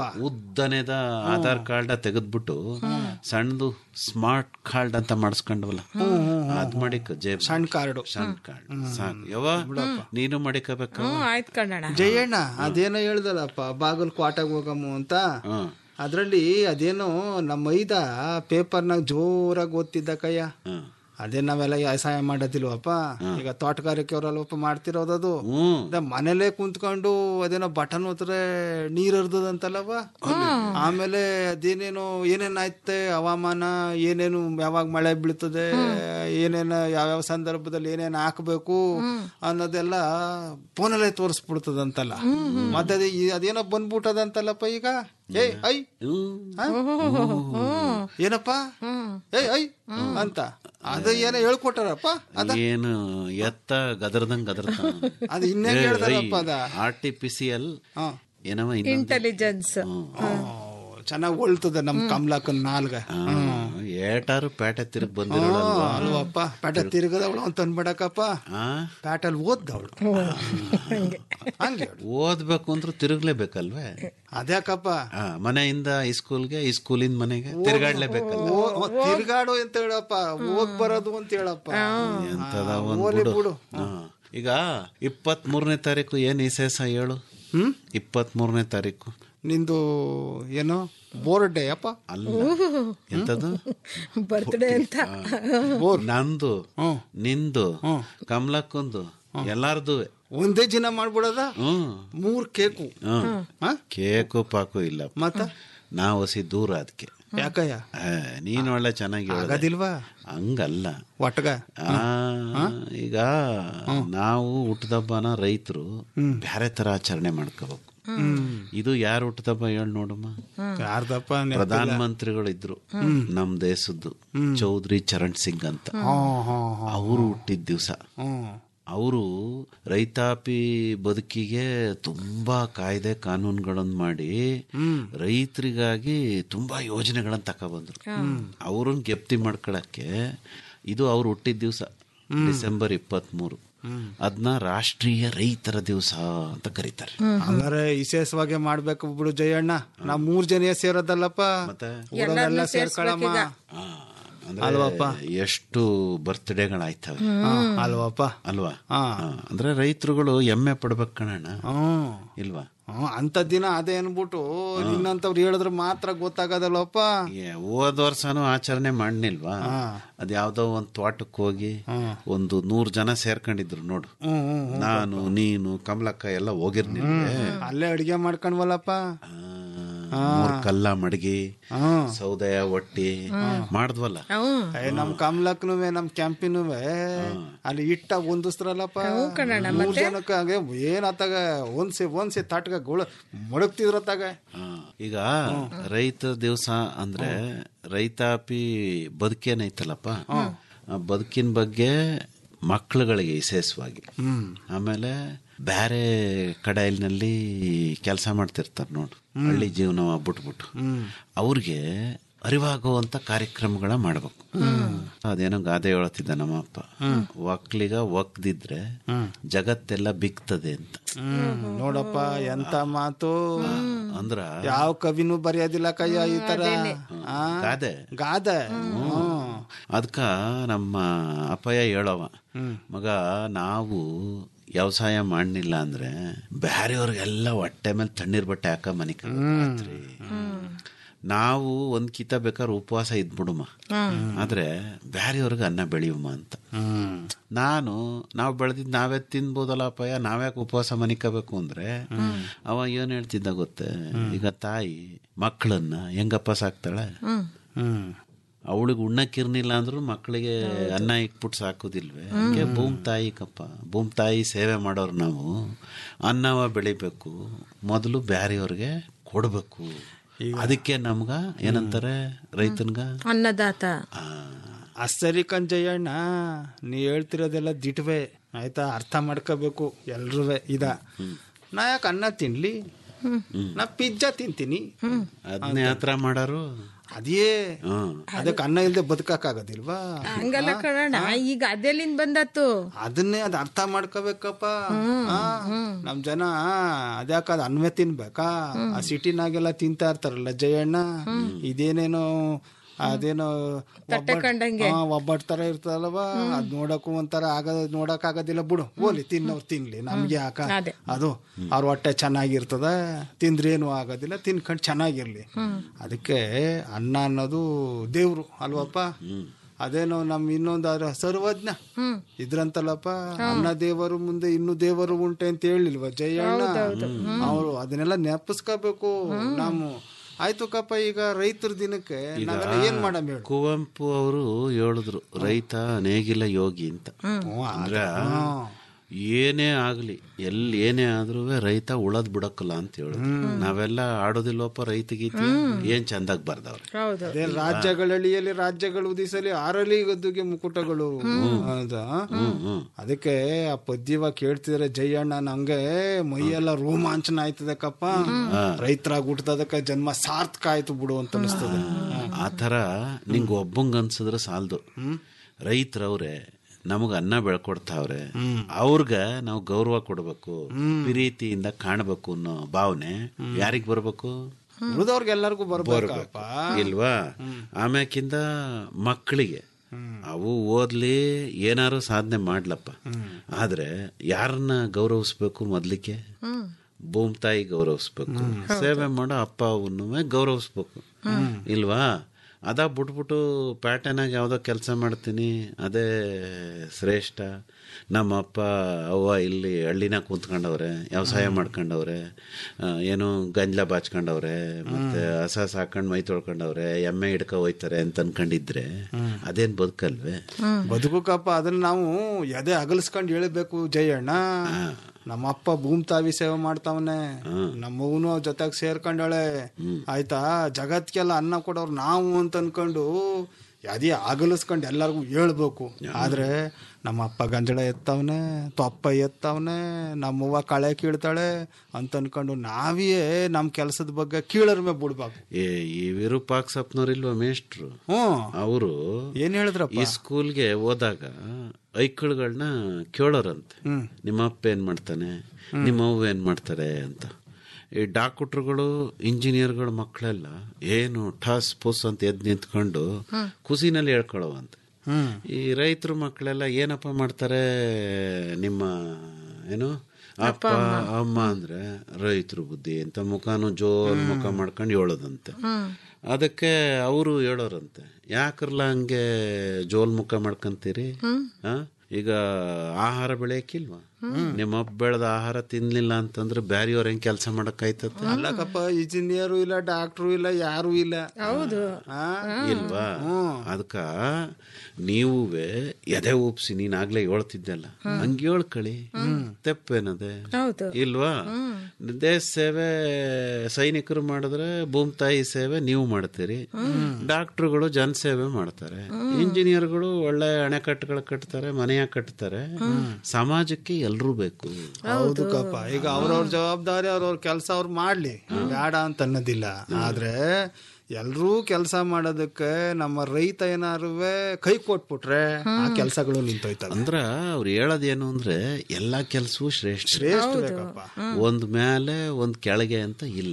ಉದ್ದನೆದ ಆಧಾರ್ ಕಾರ್ಡ್ ತೆಗೆದ್ಬಿಟ್ಟು ಸಣ್ಣದು ಸ್ಮಾರ್ಟ್ ಕಾರ್ಡ್ ಅಂತ ಮಾಡಿಸ್ಕೊಂಡವಲ್ಲ ಅದ್ ಮಾಡಿಕ ಜೇಬ್ ಸಣ್ಣ ಕಾರ್ಡು ಸಣ್ಣ ಕಾರ್ಡ್ ಸಾಕು ಯಾವ ನೀನು ಮಾಡಿಕಬೇಕ ಹ್ಮ್ ಆಯ್ತು ಕಣಣ್ಣ ಜಯಣ್ಣ ಅದೇನೋ ಹೇಳ್ದಲ್ಲಪ್ಪ ಬಾಗಲ್ ಕ್ವಾಟಾಗ ಹೋಗಮ್ಮು ಅಂತ ಅದ್ರಲ್ಲಿ ಅದೇನೋ ನಮ್ಮ ಐದ ಪೇಪರ್ನಾಗ ಜೋರಾಗಿ ಓದ್ತಿದ್ದ ಕಯ್ಯ ಅದೇ ನಾವೆಲ್ಲ ವ್ಯವಸಾಯ ಮಾಡೋದಿಲ್ವಪ್ಪ ಈಗ ತೋಟಗಾರಿಕೆ ಅವರಲ್ವಪ್ಪ ಮಾಡ್ತಿರೋದದು ಹ್ಮ್ ಅದೇ ಮನೇಲೆ ಕುಂತ್ಕೊಂಡು ಅದೇನೋ ಬಟನ್ ಹೋದ್ರೆ ನೀರ್ ಹರಿದದಂತಲ್ಲವ ಆಮೇಲೆ ಅದೇನೇನು ಏನೇನ್ ಆಯ್ತೆ ಹವಾಮಾನ ಏನೇನು ಯಾವಾಗ ಮಳೆ ಬೀಳ್ತದೆ ಏನೇನು ಯಾವ್ಯಾವ ಸಂದರ್ಭದಲ್ಲಿ ಏನೇನ್ ಹಾಕ್ಬೇಕು ಅನ್ನೋದೆಲ್ಲ ಫೋನಲ್ಲೇ ತೋರಿಸ್ಬಿಡ್ತದಂತಲ್ಲ ಮತ್ತೆ ಅದೇ ಈ- ಅದೇನೋ ಬಂದ್ಬಿಟ್ಟದಂತಲ್ಲಪ್ಪ ಈಗ ಏ ಐ ಹ? ಏನಪ್ಪ ಏ ಐ ಅಂತ ಅದು ಏನೋ ಹೇಳ್ಕೊಟ್ಟಾರಪ್ಪ ಅದ ಏನು ಎತ್ತ ಗದರ್ದಂಗ್ ಗದರ್ತ ಅದು ಇನ್ನೇನ್ ಹೇಳ್ದಾರಪ್ಪ ಅದ ಆರ್ಟಿಫಿಸಿಯಲ್ ಹಾ. ಏನವ ಇಂಟೆಲಿಜೆನ್ಸ್ ಚೆನ್ನಾಗಿ ಒಳ್ತದೆ ನಮ್ ಕಮಲಾಕನ್ ನಾಲ್ಗ ಏಟಾರು ಪೇಟೆ ತಿರುಗ್ ಬಂದಿರೋಳಲ್ವಾ ಅಲ್ವಪ್ಪ ಪ್ಯಾಟ ತಿರುಗದವಳು ಅಂತ ಅನ್ಬೇಡಕಪ್ಪ ಆ? ಪ್ಯಾಟಲ್ ಓದ್ದವಳು ಹಂಗೆ ಹೇಳು. ಓದ್ಬೇಕು ಅಂದ್ರೂ ತಿರುಗ್ಲೇಬೇಕಲ್ವೇ ಅದ್ಯಾಕಪ್ಪ ಆ, ಮನೆಯಿಂದ ಸ್ಕೂಲ್ಗೆ ಸ್ಕೂಲಿಂದ ಮನೆಗೆ ತಿರುಗಾಡ್ಲೇಬೇಕಲ್ಲ ಓ- ಓ, ತಿರ್ಗಾಡು ಅಂತ ಹೇಳಪ್ಪ ಹೋಗ್ ಬರೋದು ಅಂತ ಹೇಳಪ್ಪ ಎಂತದ ಆ, ಒಂದ್ ಹೋಗ್ಲಿ ಬಿಡು ಬಿಡು. ಹಾ. ಈಗ ಇಪ್ಪತ್ತ್ ಮೂರನೇ ತಾರೀಕು ಏನ್ ವಿಶೇಷ ಹೇಳು ಹ್ಮ್ ಇಪ್ಪತ್ತ್ ಮೂರನೇ ತಾರೀಕು ನಿಂದು ಏನು ಬೋರ್ಡ್ ಡೇ ಅಪ್ಪ ಅಲ್ಲ ಎಂತದು ಬರ್ತ್ಡೇ ಅಂತ ನಂದು ನಿಂದು ಕಮಲಕ್ಕೊಂದು ಎಲ್ಲಾರ್ದು ಒಂದೇ ದಿನ ಮಾಡ್ಬಿಡೋದ ಹ್ಮ್ ಮೂರ್ ಕೇಕು ಹ್ಮ್. ಹಾ? ಕೇಕು ಪಾಕು ಇಲ್ಲ ಮತ್ತ ನಾವು ಹಸಿ ದೂರ ಅದಕ್ಕೆ ಯಾಕಯ್ಯ ನೀನ್ ಒಳ್ಳೆ ಚೆನ್ನಾಗಿ ಹೇಳ್ದೆ. ಆಗೋದಿಲ್ವಾ ಹಂಗಲ್ಲ ಒಟ್ಗ ಆ, ಈಗ ನಾವು ಹುಟ್ಟದಬ್ಬನ ರೈತರು ಬ್ಯಾರೆ ತರ ಆಚರಣೆ ಮಾಡ್ಕೋಬೇಕು ಇದು ಯಾರು ಹುಟ್ಟದಬ್ಬ ಹೇಳಿ ನೋಡಮ್ಮ ಯಾರ್ದಪ್ಪ ಪ್ರಧಾನ ಮಂತ್ರಿಗಳು ಇದ್ರು ನಮ್ ದೇಶದ್ದು ಚೌಧರಿ ಚರಣ್ ಸಿಂಗ್ ಅಂತ ಅವರು ಹುಟ್ಟಿದ ದಿವಸ ಅವರು ರೈತಾಪಿ ಬದುಕಿಗೆ ತುಂಬಾ ಕಾಯ್ದೆ ಕಾನೂನುಗಳನ್ನು ಮಾಡಿ ರೈತರಿಗಾಗಿ ತುಂಬಾ ಯೋಜನೆಗಳನ್ನ ತಕೊಬಂದ್ರು ಅವ್ರನ್ನ ಗೆಪ್ತಿ ಮಾಡ್ಕೊಳಕ್ಕೆ ಇದು ಅವ್ರು ಹುಟ್ಟಿದ ದಿವಸ ಡಿಸೆಂಬರ್ ಇಪ್ಪತ್ತ್ ಮೂರು ಅದನ್ನ ರಾಷ್ಟ್ರೀಯ ರೈತರ ದಿವಸ ಅಂತ ಕರೀತಾರೆ ಹಂಗಾರೆ ವಿಶೇಷವಾಗಿ ಮಾಡ್ಬೇಕು ಬಿಡು ಜಯಣ್ಣ ನಾವ್ ಮೂರ್ ಜನ ಸೇರೋದಲ್ಲಪ್ಪ ಊರವರೆಲ್ಲ ಸೇರ್ಕೊಳಮ್ಮ ಅಂದ್ರೆ ಅಲ್ವಪ್ಪ? ಎಷ್ಟು ಬರ್ತ್ಡೇಗಳಾಯ್ತವೆ ಹಾ, ಅಲ್ವಪ್ಪ ಅಲ್ವಾ ಹಾ. ಹಾ. ಅಂದ್ರೆ ರೈತರುಗಳು ಹೆಮ್ಮೆ ಪಡ್ಬೇಕು ಕಣಣ್ಣ ಹ್ಮ್ ಇಲ್ವಾ ಹ್ಮ್, ಅಂತ ದಿನ ಅದೇ ಅನ್ಬಿಟ್ಟು ಇನ್ನಂತವ್ರು ಹೇಳಿದ್ರೆ ಮಾತ್ರ ಗೊತ್ತಾಗೋದಲ್ಲಪ್ಪ ಏ, ಹೋದ್ ವರ್ಷನೂ ಆಚರಣೆ ಮಾಡ್ನಿಲ್ವಾ ಅದ್ ಯಾವ್ದೋ ಒಂದ್ ತೋಟಕ್ಕೆ ಹೋಗಿ ಒಂದು ನೂರ್ ಜನ ಸೇರ್ಕೊಂಡಿದ್ರು ನೋಡು ಹ್ಮ್ ಹ್ಮ್ ನಾನು ನೀನು ಕಮಲಕ್ಕ ಎಲ್ಲ ಹೋಗಿರ್ನಿಲ್ವೇ ಅಲ್ಲೇ ಅಡಿಗೆ ಮಾಡ್ಕೊಂಡ್ವಲ್ಲಪ್ಪ ಮೂರ್ ಕಲ್ಲ ಮಡಗಿ ಹ್ಮ್. ಸೌದೆಯ ಒಟ್ಟಿ ಮಾಡಿದ್ವಲ್ಲ ಏ, ನಮ್ ಕಮಲಕ್ನುವೆ ನಮ್ ಕ್ಯಾಂಪಿನುವೆ ಅಲ್ಲಿ ಇಟ್ಟ ಹೊಂದಿಸ್ತ್ರಲ್ಲಪ್ಪ ಮೂರ್ ಜನಕ್ಕೆ ಹಂಗೆ ಏನತ್ತಾಗ ಒಂದ್ಸಿ ಒಂದ್ಸಿ ತಾಟ್ಗ ಗುಳ ಮಡಗ್ತಿದ್ರತ್ತಾಗ ಆ, ಈಗ ರೈತ ದಿವಸ ಅಂದ್ರೆ ರೈತಾಪಿ ಬದುಕೇನೈತಲ್ಲಪ್ಪ ಆ ಬದುಕಿನ ಬಗ್ಗೆ ಮಕ್ಕಳುಗಳಿಗೆ ವಿಶೇಷವಾಗಿ ಆಮೇಲೆ ಬೇರೆ ಕಡೆಯಲ್ಲಿ ಕೆಲಸ ಮಾಡ್ತಿರ್ತಾರೆ ನೋಡು ಹಳ್ಳಿ ಜೀವನ ಬಿಟ್ಬಿಟ್ಟು ಅವ್ರಿಗೆ ಅರಿವಾಗುವಂತ ಕಾರ್ಯಕ್ರಮಗಳ ಮಾಡ್ಬೇಕು ಅದೇನೋ ಗಾದೆ ಹೇಳ್ತಿದ್ದ ನಮ್ಮಪ್ಪ ಒಕ್ಲಿಗ ಒಕ್ದಿದ್ರೆ ಜಗತ್ತೆಲ್ಲ ಬಿಕ್ತದೆ ಅಂತ ನೋಡಪ್ಪ ಎಂತ ಮಾತು ಅಂದ್ರ ಯಾವ ಕವಿನೂ ಬರೆಯೋದಿಲ್ಲ ಕಯ್ಯ ಈ ತರ ಆ? ಗಾದೆ ಗಾದೆ ಹ್ಮ್. ಅದಕ್ಕ ನಮ್ಮ ಅಪ್ಪಯ್ಯ ಹೇಳವ ಮಗ ನಾವು ವ್ಯವಸಾಯ ಮಾಡಲಿಲ್ಲ ಅಂದ್ರೆ ಬೇರೆಯವ್ರಿಗೆಲ್ಲ ಹೊಟ್ಟೆ ಮೇಲೆ ತಣ್ಣೀರ್ ಬಟ್ಟೆ ಹಾಕ ಮನೆ ರಾತ್ರಿ ನಾವು ಒಂದ್ ಕಿತ ಬೇಕಾದ್ರೆ ಉಪವಾಸ ಇದ್ಬಿಡುಮ ಆದ್ರೆ ಬೇರೆಯವ್ರಿಗೆ ಅನ್ನ ಬೆಳೆಯುಮ ಅಂತ ನಾನು ನಾವು ಬೆಳೆದಿದ್ ನಾವೇ ತಿನ್ಬೋದಲ್ಲ ಅಪ್ಪಯ್ಯ ನಾವ್ಯಾಕೆ ಉಪವಾಸ ಮನಿಕಬೇಕು ಅಂದ್ರೆ ಅವ ಏನ್ ಹೇಳ್ತಿದ್ದ ಗೊತ್ತೇ ಈಗ ತಾಯಿ ಮಕ್ಕಳನ್ನ ಹೆಂಗಪ್ಪ ಸಾಕ್ತಾಳೆ ಅವಳಿಗೆ ಉಣ್ಣಕ್ಕಿರ್ನಿಲ್ಲ ಅಂದ್ರೂ ಮಕ್ಕಳಿಗೆ ಅನ್ನ ಇಕ್ಬಿಟ್ಟು ಸಾಕೋದಿಲ್ವೇ ಹಂಗೆ ಭೂಮ್ ತಾಯಿ ಕಪ್ಪ ಭೂಮ್ ತಾಯಿ ಸೇವೆ ಮಾಡೋರು ನಾವು ಅನ್ನವ ಬೆಳಿಬೇಕು ಮೊದಲು ಬ್ಯಾರೆಯವ್ರಿಗೆ ಕೊಡ್ಬೇಕು ಅದಕ್ಕೆ ನಮ್ಗ ಏನಂತಾರೆ ರೈತನ್ಗ ಅನ್ನದಾತ ಆ ಸರಿ ಕಂಜಯ್ಯಣ್ಣ ನೀ ಹೇಳ್ತಿರೋದೆಲ್ಲ ದಿಟ್ವೆ ಆಯ್ತಾ ಅರ್ಥ ಮಾಡ್ಕೋಬೇಕು ಎಲ್ರುವೆ ಇದ ನಾ ಯಾಕೆ ಅನ್ನ ತಿನ್ಲಿ ನಾ ಪಿಜ್ಜಾ ತಿಂತೀನಿ ಅದನ್ನೇ ಹತ್ರ ಮಾಡಾರು ಅದೇ ಹ್ಮ್ ಅದಕ್ಕೆ ಅನ್ನ ಇಲ್ದೆ ಬದುಕಕ್ಕಾಗೋದಿಲ್ವಾ ಹಂಗಲ್ಲ ಕಣಣ್ಣ ಈಗ ಅದೆಲ್ಲಿಂದ ಬಂದತ್ತು ಅದನ್ನೇ ಅದ್ ಅರ್ಥ ಮಾಡ್ಕೋಬೇಕಪ್ಪ ಆ, ನಮ್ ಜನ ಅದ್ಯಾಕ ಅದ್ ಅನ್ವೆ ತಿನ್ಬೇಕಾ ಆ ಸಿಟಿನಾಗೆಲ್ಲ ತಿಂತಾ ಇರ್ತಾರಲ್ಲ ಜಯಣ್ಣ ಇದೇನೇನೋ ಅದೇನೋ ಒಬ್ಬಟ್- ಕಂಡಂಗೆ. ಆ, ಒಬ್ಬಟ್ ತರ ಇರ್ತದಲ್ವಾ ಅದ್ ನೋಡಕ್ಕೂ ಒಂಥರ ಆಗದ ನೋಡಕ್ ಆಗೋದಿಲ್ಲ ಬಿಡು ಹೋಲಿ ತಿನ್ನೋರ್ ತಿನ್ಲಿ ನಮ್ಗೆ ಯಾಕ ಅದೇ. ಅದು ಅವ್ರ ಹೊಟ್ಟೆ ಚೆನ್ನಾಗಿರ್ತದ ತಿಂದ್ರೆ ಏನು ಆಗೋದಿಲ್ಲ ತಿನ್ಕೊಂಡು ಚೆನ್ನಾಗಿರ್ಲಿ ಅದಕ್ಕೆ ಅನ್ನ ಅನ್ನೋದು ದೇವ್ರು ಅಲ್ವಪ್ಪ ಅದೇನೋ ನಮ್ ಇನ್ನೊಂದು ಸರ್ವಜ್ಞ ಇದ್ರಂತಲ್ಲಪ್ಪ ಅನ್ನ ದೇವರು ಮುಂದೆ ಇನ್ನು ದೇವರು ಉಂಟೆ ಅಂತ ಹೇಳಿಲ್ವ ಜಯಣ್ಣ ಅವರು ಅದನ್ನೆಲ್ಲ ನೆನಪಿಸ್ಕೋಬೇಕು ನಾವು ಆಯ್ತು ಕಪ್ಪ ಈಗ ರೈತರ ದಿನಕ್ಕೆ ನಾವೆಲ್ಲ ಏನ್ ಮಾಡಮ್ ಹೇಳು ಕುವೆಂಪು ಅವರು ಹೇಳಿದ್ರು ರೈತ ನೇಗಿಲ ಯೋಗಿ ಅಂತ ಅಂದ್ರ ಏನೇ ಆಗ್ಲಿ ಎಲ್ಲಿ ಏನೇ ಆದ್ರೂ ರೈತ ಉಳದ್ ಬಿಡಕ್ಕಲ್ಲ ಅಂತ ಹೇಳಿದ್ರು ನಾವೆಲ್ಲ ಆಡೋದಿಲ್ವಪ್ಪ ರೈತ ಗೀತೆ ಏನ್ ಚಂದಾಗ್ ಬರ್ದವ್ರೆ ಹೌದು ಅದೇ ರಾಜ್ಯಗಳಳಿಯಲ್ಲಿ ರಾಜ್ಯಗಳು ಉದಿಸಲಿ ಆರಲಿ ಗದ್ದುಗೆ ಮುಕುಟಗಳು ಹೌದಾ ಅದಕ್ಕೆ ಆ ಪದ್ಯವ ಕೇಳ್ತಿದ್ರೆ ಜಯಣ್ಣ ನಂಗೆ ಮೈಯೆಲ್ಲ ರೋಮಾಂಚನ ಆಯ್ತದೆ ಕಪ್ಪ ರೈತರಾಗಿ ಹುಟ್ಟದಕ್ಕ ಜನ್ಮ ಸಾರ್ಥಕ ಆಯ್ತು ಬಿಡು ಅಂತ ಅನಿಸ್ತದೆ ಆ ಥರ ನಿಂಗೆ ಒಬ್ಬಂಗ ಅನ್ಸಿದ್ರೆ ಸಾಲದು ರೈತರವ್ರೆ ನಮಗ ಅನ್ನ ಬೆಳ್ಕೊಡ್ತಾವ್ರೆ ಅವ್ರಗ ನಾವು ಗೌರವ ಕೊಡ್ಬೇಕು ಪ್ರೀತಿಯಿಂದ ಕಾಣಬೇಕು ಅನ್ನೋ ಭಾವನೆ ಯಾರಿಗ್ ಬರ್ಬೇಕು ಉಳಿದವ್ರಿಗೆಲ್ಲರಿಗೂ ಬರ್ಬೇಕಪ್ಪ ಇಲ್ವಾ ಆಮ್ಯಾಕಿಂದ ಮಕ್ಕಳಿಗೆ ಅವು ಓದ್ಲಿ ಏನಾರು ಸಾಧನೆ ಮಾಡ್ಲಪ್ಪ ಆದ್ರೆ ಯಾರನ್ನ ಗೌರವಿಸ್ಬೇಕು ಮೊದ್ಲಿಕ್ಕೆ ಭೂಮಿ ತಾಯಿ ಗೌರವಿಸ್ಬೇಕು ಸೇವೆ ಮಾಡೋ ಅಪ್ಪ ಅವನು ಗೌರವಿಸ್ಬೇಕು ಇಲ್ವಾ ಅದ ಬಿಟ್ಬಿಟ್ಟು ಪ್ಯಾಟರ್ನ್ ಆಗಿ ಯಾವುದೋ ಕೆಲಸ ಮಾಡ್ತೀನಿ ಅದೇ ಶ್ರೇಷ್ಠ ನಮ್ಮ ಅಪ್ಪ ಅವ್ವ ಇಲ್ಲಿ ಹಳ್ಳಿನಾಗ ಕುಂತ್ಕೊಂಡವ್ರೆ ವ್ಯವಸಾಯ ಮಾಡ್ಕೊಂಡವ್ರೆ ಆ, ಏನು ಗಂಜಲ ಬಾಚ್ಕೊಂಡವ್ರೆ ಮತ್ತೆ ಹಸ ಸಾಕೊಂಡು ಮೈ ತೊಳ್ಕೊಂಡವ್ರೆ ಎಮ್ಮೆ ಹಿಡ್ಕೊ ಹೋಯ್ತಾರೆ ಅಂತ ಅನ್ಕೊಂಡಿದ್ರೆ ಅದೇನ್ ಬದುಕಲ್ವೇ ಬದುಕುಕಪ್ಪ ಅದನ್ನ ನಾವು ಎದೆ ಅಗಲಿಸ್ಕೊಂಡು ಹೇಳಬೇಕು ಜಯಣ್ಣ ನಮ್ಮ ಅಪ್ಪ ಭೂಮಿ ತಾವಿ ಸೇವೆ ಮಾಡ್ತಾವನೆ ನಮ್ಮವನು ಜೊತೆಗೆ ಸೇರ್ಕೊಂಡಳೆ ಆಯ್ತಾ ಜಗತ್ಗೆಲ್ಲ ಅನ್ನ ಕೊಡೋರು ನಾವು ಅಂತ ಅನ್ಕೊಂಡು ಅದೇ ಅಗಲಿಸ್ಕೊಂಡು ಎಲ್ಲರಿಗೂ ಹೇಳ್ಬೇಕು ಆದ್ರೆ ನಮ್ಮ ಅಪ್ಪ ಗಂಜಳ ಎತ್ತವನೆ ತೊಪ್ಪ ಎತ್ತವನೆ ನಮ್ಮವ್ವ ಕಳೆ ಕೀಳ್ತಾಳೆ ಅಂತ ಅನ್ಕೊಂಡು ನಾವೇ ನಮ್ಮ ಕೆಲಸದ ಬಗ್ಗೆ ಕೀಳರ್ಮೆ ಬಿಡ್ಬೇಕು ಏ ಈ ವಿರೂಪಾಕ್ಷಪ್ಪನವ್ರು ಇಲ್ವಾ ಮೇಷ್ಟ್ರು ಹ್ಮ್ ಅವರು ಏನ್ ಹೇಳಿದ್ರಪ್ಪ ಈ ಸ್ಕೂಲ್ಗೆ ಹೋದಾಗ ಐಕ್ಕಳುಗಳನ್ನ ಕೇಳೋರಂತೆ ನಿಮ್ಮ ಅಪ್ಪ ಏನ್ ಮಾಡ್ತಾನೆ ನಿಮ್ಮ ಅವ್ವ ಏನ್ ಮಾಡ್ತಾರೆ ಅಂತ ಈ ಡಾಕ್ಟ್ರುಗಳು ಇಂಜಿನಿಯರ್ಗಳ ಮಕ್ಕಳೆಲ್ಲ ಏನು ಠಾಸ್ ಪುಸ್ ಅಂತ ಎದ್ದು ನಿಂತ್ಕೊಂಡು ಖುಷಿನಲ್ಲಿ ಹೇಳ್ಕೊಳ್ಳೋವಂತೆ ಈ ರೈತರ ಮಕ್ಕಳೆಲ್ಲ ಏನಪ್ಪ ಮಾಡ್ತಾರೆ ನಿಮ್ಮ ಏನು ಅಪ್ಪ ಅಮ್ಮ ಅಂದ್ರೆ ರೈತರು ಬುದ್ಧಿ ಅಂತ ಮುಖಾನು ಜೋಲ್ ಮುಖ ಮಾಡ್ಕೊಂಡು ಹೇಳೋದಂತೆ ಅದಕ್ಕೆ ಅವರು ಹೇಳೋರಂತೆ ಯಾಕ್ರಲ್ಲ ಹಂಗೆ ಜೋಲ್ ಮುಖ ಮಾಡ್ಕೊಂತೀರಿ ಆ? ಈಗ ಆಹಾರ ಬೆಳೆಯಕ್ಕಿಲ್ವಾ ನಿಮ್ಮ ಅಪ್ಪ ಬೆಳೆದ ಆಹಾರ ತಿನ್ಲಿಲ್ಲ ಅಂತಂದ್ರೆ ಬ್ಯಾರಿಯವ್ರ ಹೆಂಗ್ ಕೆಲಸ ಮಾಡಕ್ ಆಯ್ತತ್ತೆ ಅಲ್ಲಕಪ್ಪ ಇಂಜಿನಿಯರು ಇಲ್ಲ ಡಾಕ್ಟ್ರು ಇಲ್ಲ ಯಾರು ಇಲ್ಲ ಹೌದು ಇಲ್ವಾ ಅದಕ್ಕ ನೀವುವೆ ಎದೆ ಉಪ್ಸಿ ನೀನ್ ಆಗ್ಲೇ ಹೇಳ್ತಿದ್ದೆಲ್ಲ ಹಂಗೆ ಹೇಳ್ಕಳಿ ತೆಪ್ಪೇನದೆ ಹೌದು ಇಲ್ವಾ ದೇಶ ಸೇವೆ ಸೈನಿಕರು ಮಾಡಿದ್ರೆ ಭೂಮಿ ತಾಯಿ ಸೇವೆ ನೀವು ಮಾಡ್ತೀರಿ ಡಾಕ್ಟ್ರುಗಳು ಜನ ಸೇವೆ ಮಾಡ್ತಾರೆ ಇಂಜಿನಿಯರ್ಗಳು ಒಳ್ಳೆ ಅಣೆಕಟ್ಟುಗಳು ಕಟ್ತಾರೆ ಮನೆಯ ಕಟ್ತಾರೆ ಸಮಾಜಕ್ಕೆ ಎಲ್ರೂ ಬೇಕು ಹೌದು ಕಪ್ಪ ಈಗ ಅವ್ರವ್ರ ಜವಾಬ್ದಾರಿ ಅವ್ರವ್ರ ಕೆಲಸ ಅವ್ರು ಮಾಡ್ಲಿ ಬೇಡ ಅಂತ ಅನ್ನೋದಿಲ್ಲ ಆದ್ರೆ ಎಲ್ರೂ ಕೆಲಸ ಮಾಡೋದಕ್ಕೆ ನಮ್ಮ ರೈತ ಏನಾರು ಕೈ ಕೊಟ್ಬಿಟ್ರೆ ಆ ಕೆಲಸಗಳು ನಿಂತೋಯ್ತವೆ ಅಂದ್ರ ಅವ್ರು ಹೇಳೋದೇನು ಅಂದ್ರೆ ಎಲ್ಲಾ ಕೆಲ್ಸವೂ ಶ್ರೇಷ್ಠ ಶ್ರೇಷ್ಠ ಬೇಕಪ್ಪ ಒಂದ್ ಮೇಲೆ ಒಂದ್ ಕೆಳಗೆ ಅಂತ ಇಲ್ಲ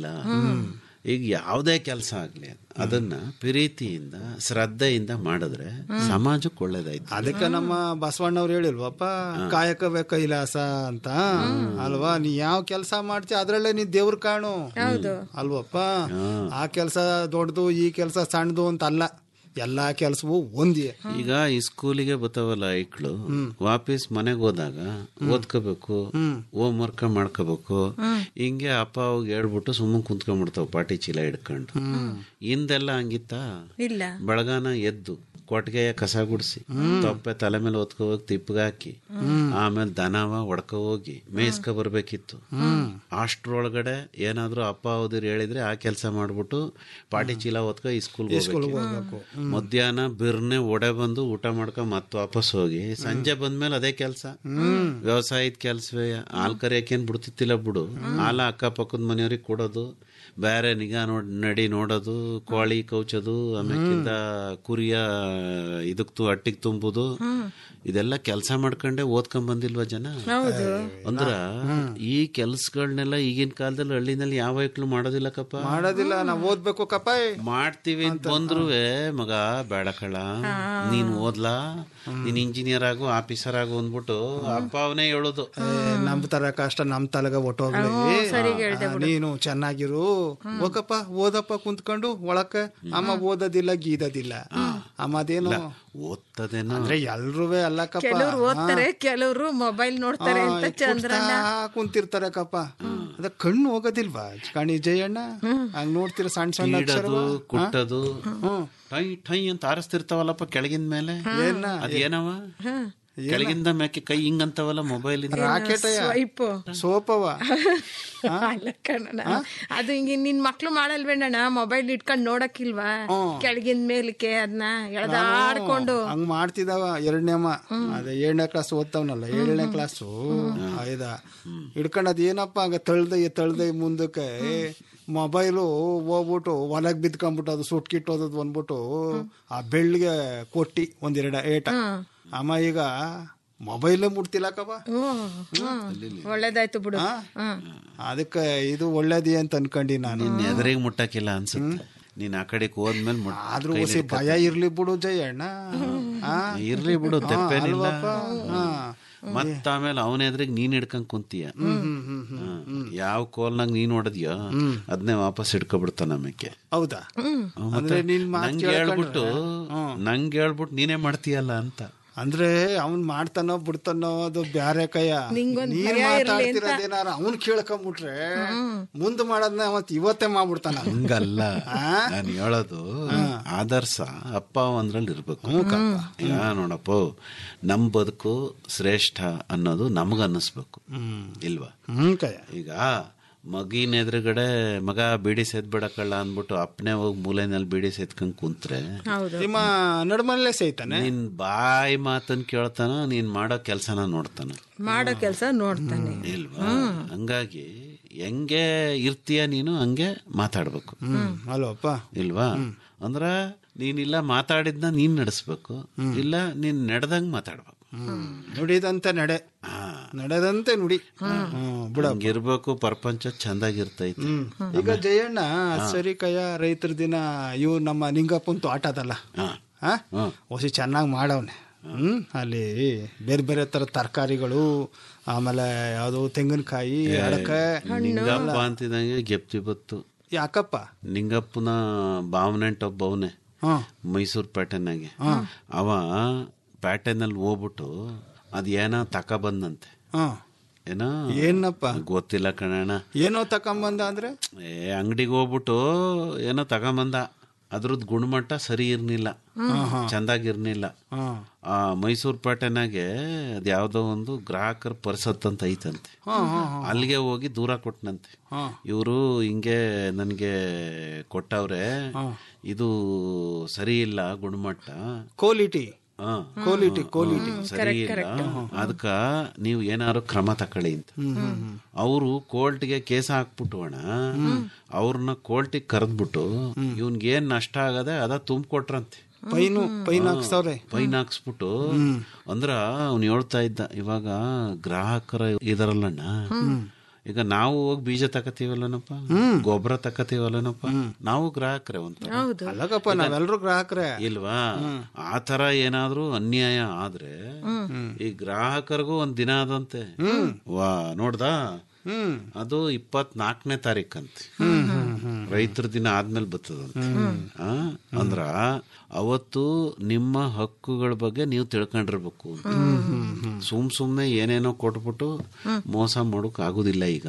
ಈಗ ಯಾವುದೇ ಕೆಲಸ ಆಗ್ಲಿ ಅದನ್ನ ಪ್ರೀತಿಯಿಂದ ಶ್ರದ್ಧೆಯಿಂದ ಮಾಡಿದ್ರೆ ಸಮಾಜಕ್ಕೆ ಒಳ್ಳೇದಾಯ್ತು ಅದಕ್ಕೆ ನಮ್ಮ ಬಸವಣ್ಣವ್ರು ಹೇಳಿಲ್ವಪ್ಪ ಕಾಯಕವೇ ಕೈಲಾಸ ಅಂತ ಅಲ್ವಾ ನೀ ಯಾವ ಕೆಲಸ ಮಾಡ್ತೀಯ ಅದ್ರಲ್ಲೇ ನೀ ದೇವ್ರ ಕಾಣು ಅಲ್ವಪ್ಪ ಆ ಕೆಲಸ ದೊಡ್ಡದು ಈ ಕೆಲಸ ಸಣ್ಣದು ಅಂತ ಅಲ್ಲ ಎಲ್ಲಾ ಕೆಲಸವೂ ಒಂದೇ ಈಗ ಈ ಸ್ಕೂಲಿಗೆ ಬರ್ತಾವಲ್ಲ ಐಕ್ಳು ವಾಪಸ್ ಮನೆಗೆ ಹೋದಾಗ ಓದ್ಕೋಬೇಕು ಹೋಮ್ ವರ್ಕ್ ಮಾಡ್ಕೋಬೇಕು ಹಿಂಗೆ ಅಪ್ಪ ಅವಾಗ ಹೇಳ್ಬಿಟ್ಟು ಸುಮ್ಮನೆ ಕುಂತ್ಕೊಂಡ್ಬಿಡ್ತಾವ ಪಾಟಿ ಚೀಲ ಹಿಡ್ಕೊಂಡು ಹಿಂದೆಲ್ಲ ಹಂಗಿತ್ತ ಇಲ್ಲ ಬೆಳಗಾನ ಎದ್ದು ಕೊಟ್ಟಿಗೆಯ ಕಸ ಗುಡಿಸಿ ತೊಪ್ಪೆ ತಲೆ ಮೇಲೆ ಹೊತ್ಕೊ ಹೋಗಿ ತಿಪ್ಪಗೆ ಹಾಕಿ ಆಮೇಲೆ ದನವ ಹೊಡ್ಕೊ ಹೋಗಿ ಮೇಯ್ಸ್ಕೊ ಬರ್ಬೇಕಿತ್ತು ಅಷ್ಟ್ರೊಳಗಡೆ ಏನಾದ್ರೂ ಅಪ್ಪ ಓದಿರ್ ಹೇಳಿದ್ರೆ ಆ ಕೆಲಸ ಮಾಡ್ಬಿಟ್ಟು ಪಾಟಿ ಚೀಲ ಹೊತ್ಕೊ ಈ ಸ್ಕೂಲ್ ಹೋಗ್ಬೇಕು ಮಧ್ಯಾಹ್ನ ಬಿರ್ನೆ ಒಡೆ ಬಂದು ಊಟ ಮಾಡ್ಕೊಂಡ್ ಮತ್ ವಾಪಸ್ ಹೋಗಿ ಸಂಜೆ ಬಂದ್ಮೇಲೆ ಅದೇ ಕೆಲಸ ವ್ಯವಸಾಯದ ಕೆಲ್ಸವೇ ಹಾಲ್ ಕರಿಯಕ್ಕೇನ್ ಬಿಡ್ತಿತ್ತಿಲ್ಲ ಬಿಡು ಹಾಲ ಅಕ್ಕಪಕ್ಕದ ಮನೆಯವ್ರಿಗೆ ಕೊಡೋದು ಬೇರೆ ನಿಗಾ ನೋಡ್ ನಡಿ ನೋಡೋದು ಕೋಳಿ ಕೌಚೋದು ಆಮೇಕಿಂದ ಕುರಿಯ ಇದಕ್ ಅಟ್ಟಿಗೆ ತುಂಬುದು ಇದೆಲ್ಲ ಕೆಲಸ ಮಾಡ್ಕೊಂಡೆ ಓದ್ಕೊಂಡ್ ಬಂದಿಲ್ವಾ ಜನ ಅಂದ್ರ ಈ ಕೆಲ್ಸಗಳನ್ನೆಲ್ಲ ಈಗಿನ ಕಾಲದಲ್ಲಿ ಹಳ್ಳಿನಲ್ಲಿ ಯಾವ ಐಕ್ಳು ಮಾಡೋದಿಲ್ಲ ಕಪ್ಪ ಮಾಡೋದಿಲ್ಲ ನಾವ್ ಓದ್ಬೇಕು ಕಪ್ಪ ಮಾಡ್ತೀವಿ ಅಂತ ಬಂದ್ರುವೆ ಮಗ ಬೇಡ ಕಳ ನೀನ್ ಓದ್ಲಾ ನೀನ್ ಇಂಜಿನಿಯರ್ ಆಗು ಆಫೀಸರ್ ಆಗು ಅಂದ್ಬಿಟ್ಟು ಅಪ್ಪ ಅವನೇ ಹೇಳೋದು ನಮ್ ತರ ಕಷ್ಟ ನಮ್ ತಲೆಗ ಒಟ್ಟೋಗ್ಲಿ ನೀನು ಚೆನ್ನಾಗಿರು ಹೋಗಪ್ಪ ಓದಪ್ಪ ಕುಂತ್ಕೊಂಡು ಒಳಕ್ಕೆ ಅಮ್ಮ ಓದೋದಿಲ್ಲ ಗೀದೋದಿಲ್ಲ ಅಮ್ಮ ಅದೇನು ಓದ್ತದೇನೋ ಅಂದ್ರೆ ಎಲ್ರೂ ಅಲ್ಲಕ್ಕಪ್ಪ ಕೆಲವ್ರು ಓದ್ತಾರೆ ಕೆಲವ್ರು ಮೊಬೈಲ್ ನೋಡ್ತಾರೆ ಹಾ, ಅಂತ ಈ ಚಂದ್ರಣ್ಣ ಕುಟ್ತಾ ಕುಂತಿರ್ತಾರೆ ಕಪ್ಪ ಅದ ಕಣ್ಣು ಹೋಗೋದಿಲ್ವಾ ಕಣಿ ಜಯಣ್ಣ ಹಂಗ್ ನೋಡ್ತೀರ ಸಣ್ಣ ಸಣ್ಣ ಅಕ್ಷರ ಕೀಡದು ಕುಟ್ಟದು ಟೈ ಟೈ ಅಂತ ಆರಿಸ್ತಿರ್ತಾವಲ್ಲಪ್ಪ ಕೆಳಗಿನ ಮೇಲೆ ಏನ? ಅದೇನವ ಕೆಳಗಿಂದ ಮ್ಯಾಕೆ ಕೈ ಹಿಂಗಂತವಲ್ಲ ಮೊಬೈಲ್ ರಾಕೆಟಯ್ಯ ಸ್ವೈಪ್ ಸೋಪವ ಅಲ್ಲ ಕಣಣ್ಣ ಅದು ಹಿಂಗೆ ನಿನ್ ಮಕ್ಳು ಮಾಡಲ್ವೇಣ್ಣ ಮೊಬೈಲ್ ಇಟ್ಕೊಂಡ್ ನೋಡಕ್ಕಿಲ್ವಾ ಕೆಳಗಿನ ಮೇಲಕ್ಕೆ ಅದನ್ನ ಎಳ್ದಾಡ್ಕೊಂಡು ಹಂಗ್ ಮಾಡ್ತಿದಾವ ಎರಡನೇಮ್ಮ ಅದೇ ಏಳನೇ ಕ್ಲಾಸ್ ಓದ್ತಾವನಲ್ಲ ಏಳನೇ ಕ್ಲಾಸು ಆಯ್ದ ಹಿಡ್ಕೊಂಡ್ ಅದ್ ಏನಪ್ಪ ಹಂಗ ತಳ್ದೆ ತಳ್ದೆ ಮುಂದಕ್ಕೆ ಮೊಬೈಲು ಹೋಗ್ಬಿಟ್ಟು ಹೊಲಗ್ ಬಿದ್ಕೊಂಡ್ಬಿಟ್ಟು ಅದು ಸುಟ್ಕಿಟ್ಟೋದದ್ ಬಂದ್ಬಿಟ್ಟು ಆ ಬೆಳ್ಳಿಗೆ ಕೊಟ್ಟಿ ಒಂದೆರಡ ಏಟ ಅಮ್ಮ ಈಗ ಮೊಬೈಲೇ ಮುಟ್ತಿಲ್ಲಕ್ಕವ ಹ್ಮ್, ಹ್ಮ್. ಒಳ್ಳೇದಾಯ್ತು ಬಿಡು ಹ್ಮ್ ಅದಕ್ಕೆ ಇದು ಒಳ್ಳೇದಿ ಅಂತ ಅನ್ಕೊಂಡಿ ನಾನು ನಿನ್ನ ಎದುರಿಗೆ ಮುಟ್ಟಕ್ಕಿಲ್ಲ ಅನ್ಸುತ್ತೆ ನೀನ್ ಆ ಕಡೆಗೆ ಹೋದ್ಮೇಲೆ ಮುಟ್- ಆದ್ರೂ ಕೈಲಿ ಹೊಸಿ ಭಯ ಇರ್ಲಿ ಬಿಡು ಜಯಣ್ಣ ಆ? ಇರ್ಲಿ ಬಿಡು ಹಾ, ತೆಪ್ಪೇನಿಲ್ಲ ಅಲ್ವಪ್ಪ? ಹಾ. ಮತ್ತ ಆಮೇಲೆ ಅವನ ಎದುರಿಗೆ ನೀನ್ ಹಿಡ್ಕೊಂಡ್ ಕುಂತೀಯ ಯಾವ ಕೋಲ್ನಾಗ ನೀನ್ ಹೊಡೆದ್ಯೋ ಅದನ್ನೇ ವಾಪಸ್ ಹಿಡ್ಕೊಬಿಡ್ತಾನ ಆಮೇಲೆ ಹೌದಾ ಮತ್ತೆ ಅಂದ್ರೆ ನಿನ್ ಮಾತ್ ನಂಗೆ ಹೇಳ್ಬಿಟ್ಟು ನಂಗೆ ಹೇಳ್ಬಿಟ್ಟು ನೀನೇ ಮಾಡ್ತೀಯಲ್ಲ ಅಂತ ಅಂದ್ರೆ ಅವ್ನ್ ಮಾಡ್ತಾನೋ ಬಿಡ್ತಾನೋ ಅದು ಬ್ಯಾರೆ ಕೈಯ ನಿಂಗೊಂದ್ ನೀನ್ ಭಯ ಇರ್ಲಿ ಅಂತ. ಮಾತಾಡ್ತಿರೋದೇನಾರ ಅವ್ನ್ ಕೇಳ್ಕೊಂಬಿಟ್ರೆ ಮುಂದ್ ಮಾಡೋದ್ನ ಅವತ್ ಇವತ್ತೇ ಮಾಡ್ಬಿಡ್ತಾನ ಅವ್ನು. ಹಂಗಲ್ಲ ನಾನು ಹೇಳೋದು ಆದರ್ಶ ಅಪ್ಪ ಅಂದ್ರಲ್ಲಿ ಇರ್ಬೇಕು ಈಗ ನೋಡಪ್ಪ ನಮ್ ಬದುಕು ಶ್ರೇಷ್ಠ ಅನ್ನೋದು ನಮಗ ಅನ್ನಿಸ್ಬೇಕು ಇಲ್ವಾ ಹ್ಮ್ ಕಯ್ಯ ಈಗ ಮಗಿನ ಎದುರುಗಡೆ ಮಗ ಬೀಡಿ ಸೇದ್ಬಿಡಕಲ್ಲ ಅಂದ್ಬಿಟ್ಟು ಅಪ್ಪನೇ ಹೋಗಿ ಮೂಲೆನಲ್ಲಿ ಬೀಡಿ ಸೇದ್ಕೊಂಡ್ ಕುಂತ್ರೆ ಹೌದು ನಿಮ್ಮ ನಡ್ಮಲ್ಲೇ ಸೈತಾನೆ ನಿನ್ ಬಾಯಿ ಮಾತನ್ ಕೇಳ್ತಾನ ನೀನ್ ಮಾಡೋ ಕೆಲ್ಸನ ನೋಡ್ತಾನ ಮಾಡೋ ಕೆಲ್ಸ ನೋಡ್ತಾನೆ ಇಲ್ವಾ ಹಂಗಾಗಿ ಹೆಂಗೆ ಇರ್ತೀಯ ನೀನು ಹಂಗೆ ಮಾತಾಡ್ಬೇಕು ಹ್ಮ್ ಅಲ್ವಪ್ಪ ಇಲ್ವಾ ಅಂದ್ರ ನೀನಿಲ್ಲ ಮಾತಾಡಿದ್ನ ನೀನ್ ನಡೆಸ್ಬೇಕು ಇಲ್ಲ ನೀನ್ ನಡೆದಂಗ್ ಮಾತಾಡ್ಬೇಕು ನುಡಿದಂತೆ ನಡೆ ನಡೆದಂತೆ ನುಡಿ ಹ್ಮ್ ಬಿಡ ಹಂಗಿರ್ಬೇಕು ಪ್ರಪಂಚ ಚಂದಾಗಿರ್ತೈತಿ ಈಗ ಜಯಣ್ಣ ಸರಿ ಕಯ್ಯ ರೈತರ ದಿನ ಇವು ನಮ್ಮ ನಿಂಗಪ್ಪಂತು ಆಟ ಅದಲ್ಲ ಆ? ಹೊಸಿ ಚೆನ್ನಾಗಿ ಮಾಡವ್ನೆ ಹ್ಮ್ ಅಲ್ಲಿ ಬೇರೆ ಬೇರೆ ತರ ತರಕಾರಿಗಳು ಆಮೇಲೆ ಯಾವ್ದು ತೆಂಗಿನಕಾಯಿ ಅಡಕೆ ನಿಂಗಪ್ಪ ಅಂತಿದಂಗೆ ಗೆಪ್ತಿ ಬತ್ತು ಯಾಕಪ್ಪ ನಿಂಗಪ್ಪನ ಬಾವನೆಂಟ್ ಒಬ್ಬ ಅವನೇ ಹ್ಮ್ ಮೈಸೂರು ಪ್ಯಾಟರ್ನಾಗೆ ಅವ ಪ್ಯಾಟರ್ನಲ್ಲಿ ಹೋಗ್ಬಿಟ್ಟು ಅದ್ ಏನೋ ತಕ ಬಂದಂತೆ ಹ್ಮ್ ಏನೋ ಏನಪ್ಪ ಗೊತ್ತಿಲ್ಲ ಕಣಣ್ಣ ಏನೋ ತಕೊಂಬಂದ ಅಂದ್ರೆ ಏ ಅಂಗಡಿಗೆ ಹೋಗ್ಬಿಟ್ಟು ಏನೋ ತಗೊಂಬಂದ ಅದ್ರದ್ದು ಗುಣಮಟ್ಟ ಸರಿ ಇರ್ನಿಲ್ಲ ಚಂದಾಗಿರ್ನಿಲ್ಲ ಹ್ಮ್ ಆ ಮೈಸೂರು ಪೇಟೆನಾಗೆ ಅದ್ಯಾವ್ದೋ ಒಂದು ಗ್ರಾಹಕರ ಪರಿಸತ್ ಅಂತ ಐತಂತೆ ಅಲ್ಲಿಗೆ ಹೋಗಿ ದೂರ ಕೊಟ್ನಂತೆ ಇವರು ಹಿಂಗೆ ನನಗೆ ಕೊಟ್ಟವ್ರೆ ಇದು ಸರಿ ಇಲ್ಲ ಗುಣಮಟ್ಟ ಕ್ವಾಲಿಟಿ ಹಾ. ಕ್ವಾಲಿಟಿ ಕ್ವಾಲಿಟಿ ಸರಿ ಇಲ್ಲ ಅದಕ್ಕ ನೀವು ಏನಾದ್ರು ಕ್ರಮ ತಕೊಳ್ಳಿ ಅಂತ ಅವರು ಕೋರ್ಟ್ಗೆ ಕೇಸ್ ಹಾಕ್ಬಿಟ್ಟು ಅಣ್ಣ ಅವ್ರನ್ನ ಕೋರ್ಟಿಗೆ ಕರೆದ್ಬಿಟ್ಟು ಇವ್ನ್ಗೆ ಏನ್ ನಷ್ಟ ಆಗದೆ ಅದ ತುಂಬಿಕೊಟ್ರಂತೆ ಪೈನು ಪೈನ್ ಹಾಕ್ಸವ್ರೆ ಫೈನ್ ಹಾಕ್ಸ್ಬಿಟ್ಟು ಅಂದ್ರ ಅವ್ನು ಹೇಳ್ತಾ ಇದ್ದ ಇವಾಗ ಗ್ರಾಹಕರ ಇದರಲ್ಲಣ್ಣ ಈಗ ನಾವು ಹೋಗಿ ಬೀಜ ತಕತೀವಲ್ಲನಪ್ಪ ಗೊಬ್ಬರ ತಕತೀವಲ್ಲನಪ್ಪ ನಾವು ಗ್ರಾಹಕರೇ ಒಂಥರ ಅಲ್ಲಕಪ್ಪ ನಾವೆಲ್ಲರೂ ಗ್ರಾಹಕರೇ ಇಲ್ವಾ ಆ ತರ ಏನಾದ್ರೂ ಅನ್ಯಾಯ ಆದ್ರೆ ಈ ಗ್ರಾಹಕರಿಗೂ ಒಂದ್ ದಿನ ಆದಂತೆ ವಾ ನೋಡ್ದಾ ಅದು ಇಪ್ಪತ್ನಾಲ್ಕನೇ ತಾರೀಕಂತೆ ರೈತರ ದಿನ ಆದ್ಮೇಲೆ ಬರ್ತದಂತೆ ಆ? ಅಂದ್ರ ಅವತ್ತು ನಿಮ್ಮ ಹಕ್ಕುಗಳ ಬಗ್ಗೆ ನೀವು ತಿಳ್ಕೊಂಡಿರ್ಬೇಕು ಅಂತ. ಸುಮ್ ಸುಮ್ನೆ ಏನೇನೋ ಕೊಟ್ಬಿಟ್ಟು ಮೋಸ ಮಾಡೋಕ್ ಆಗುದಿಲ್ಲ ಈಗ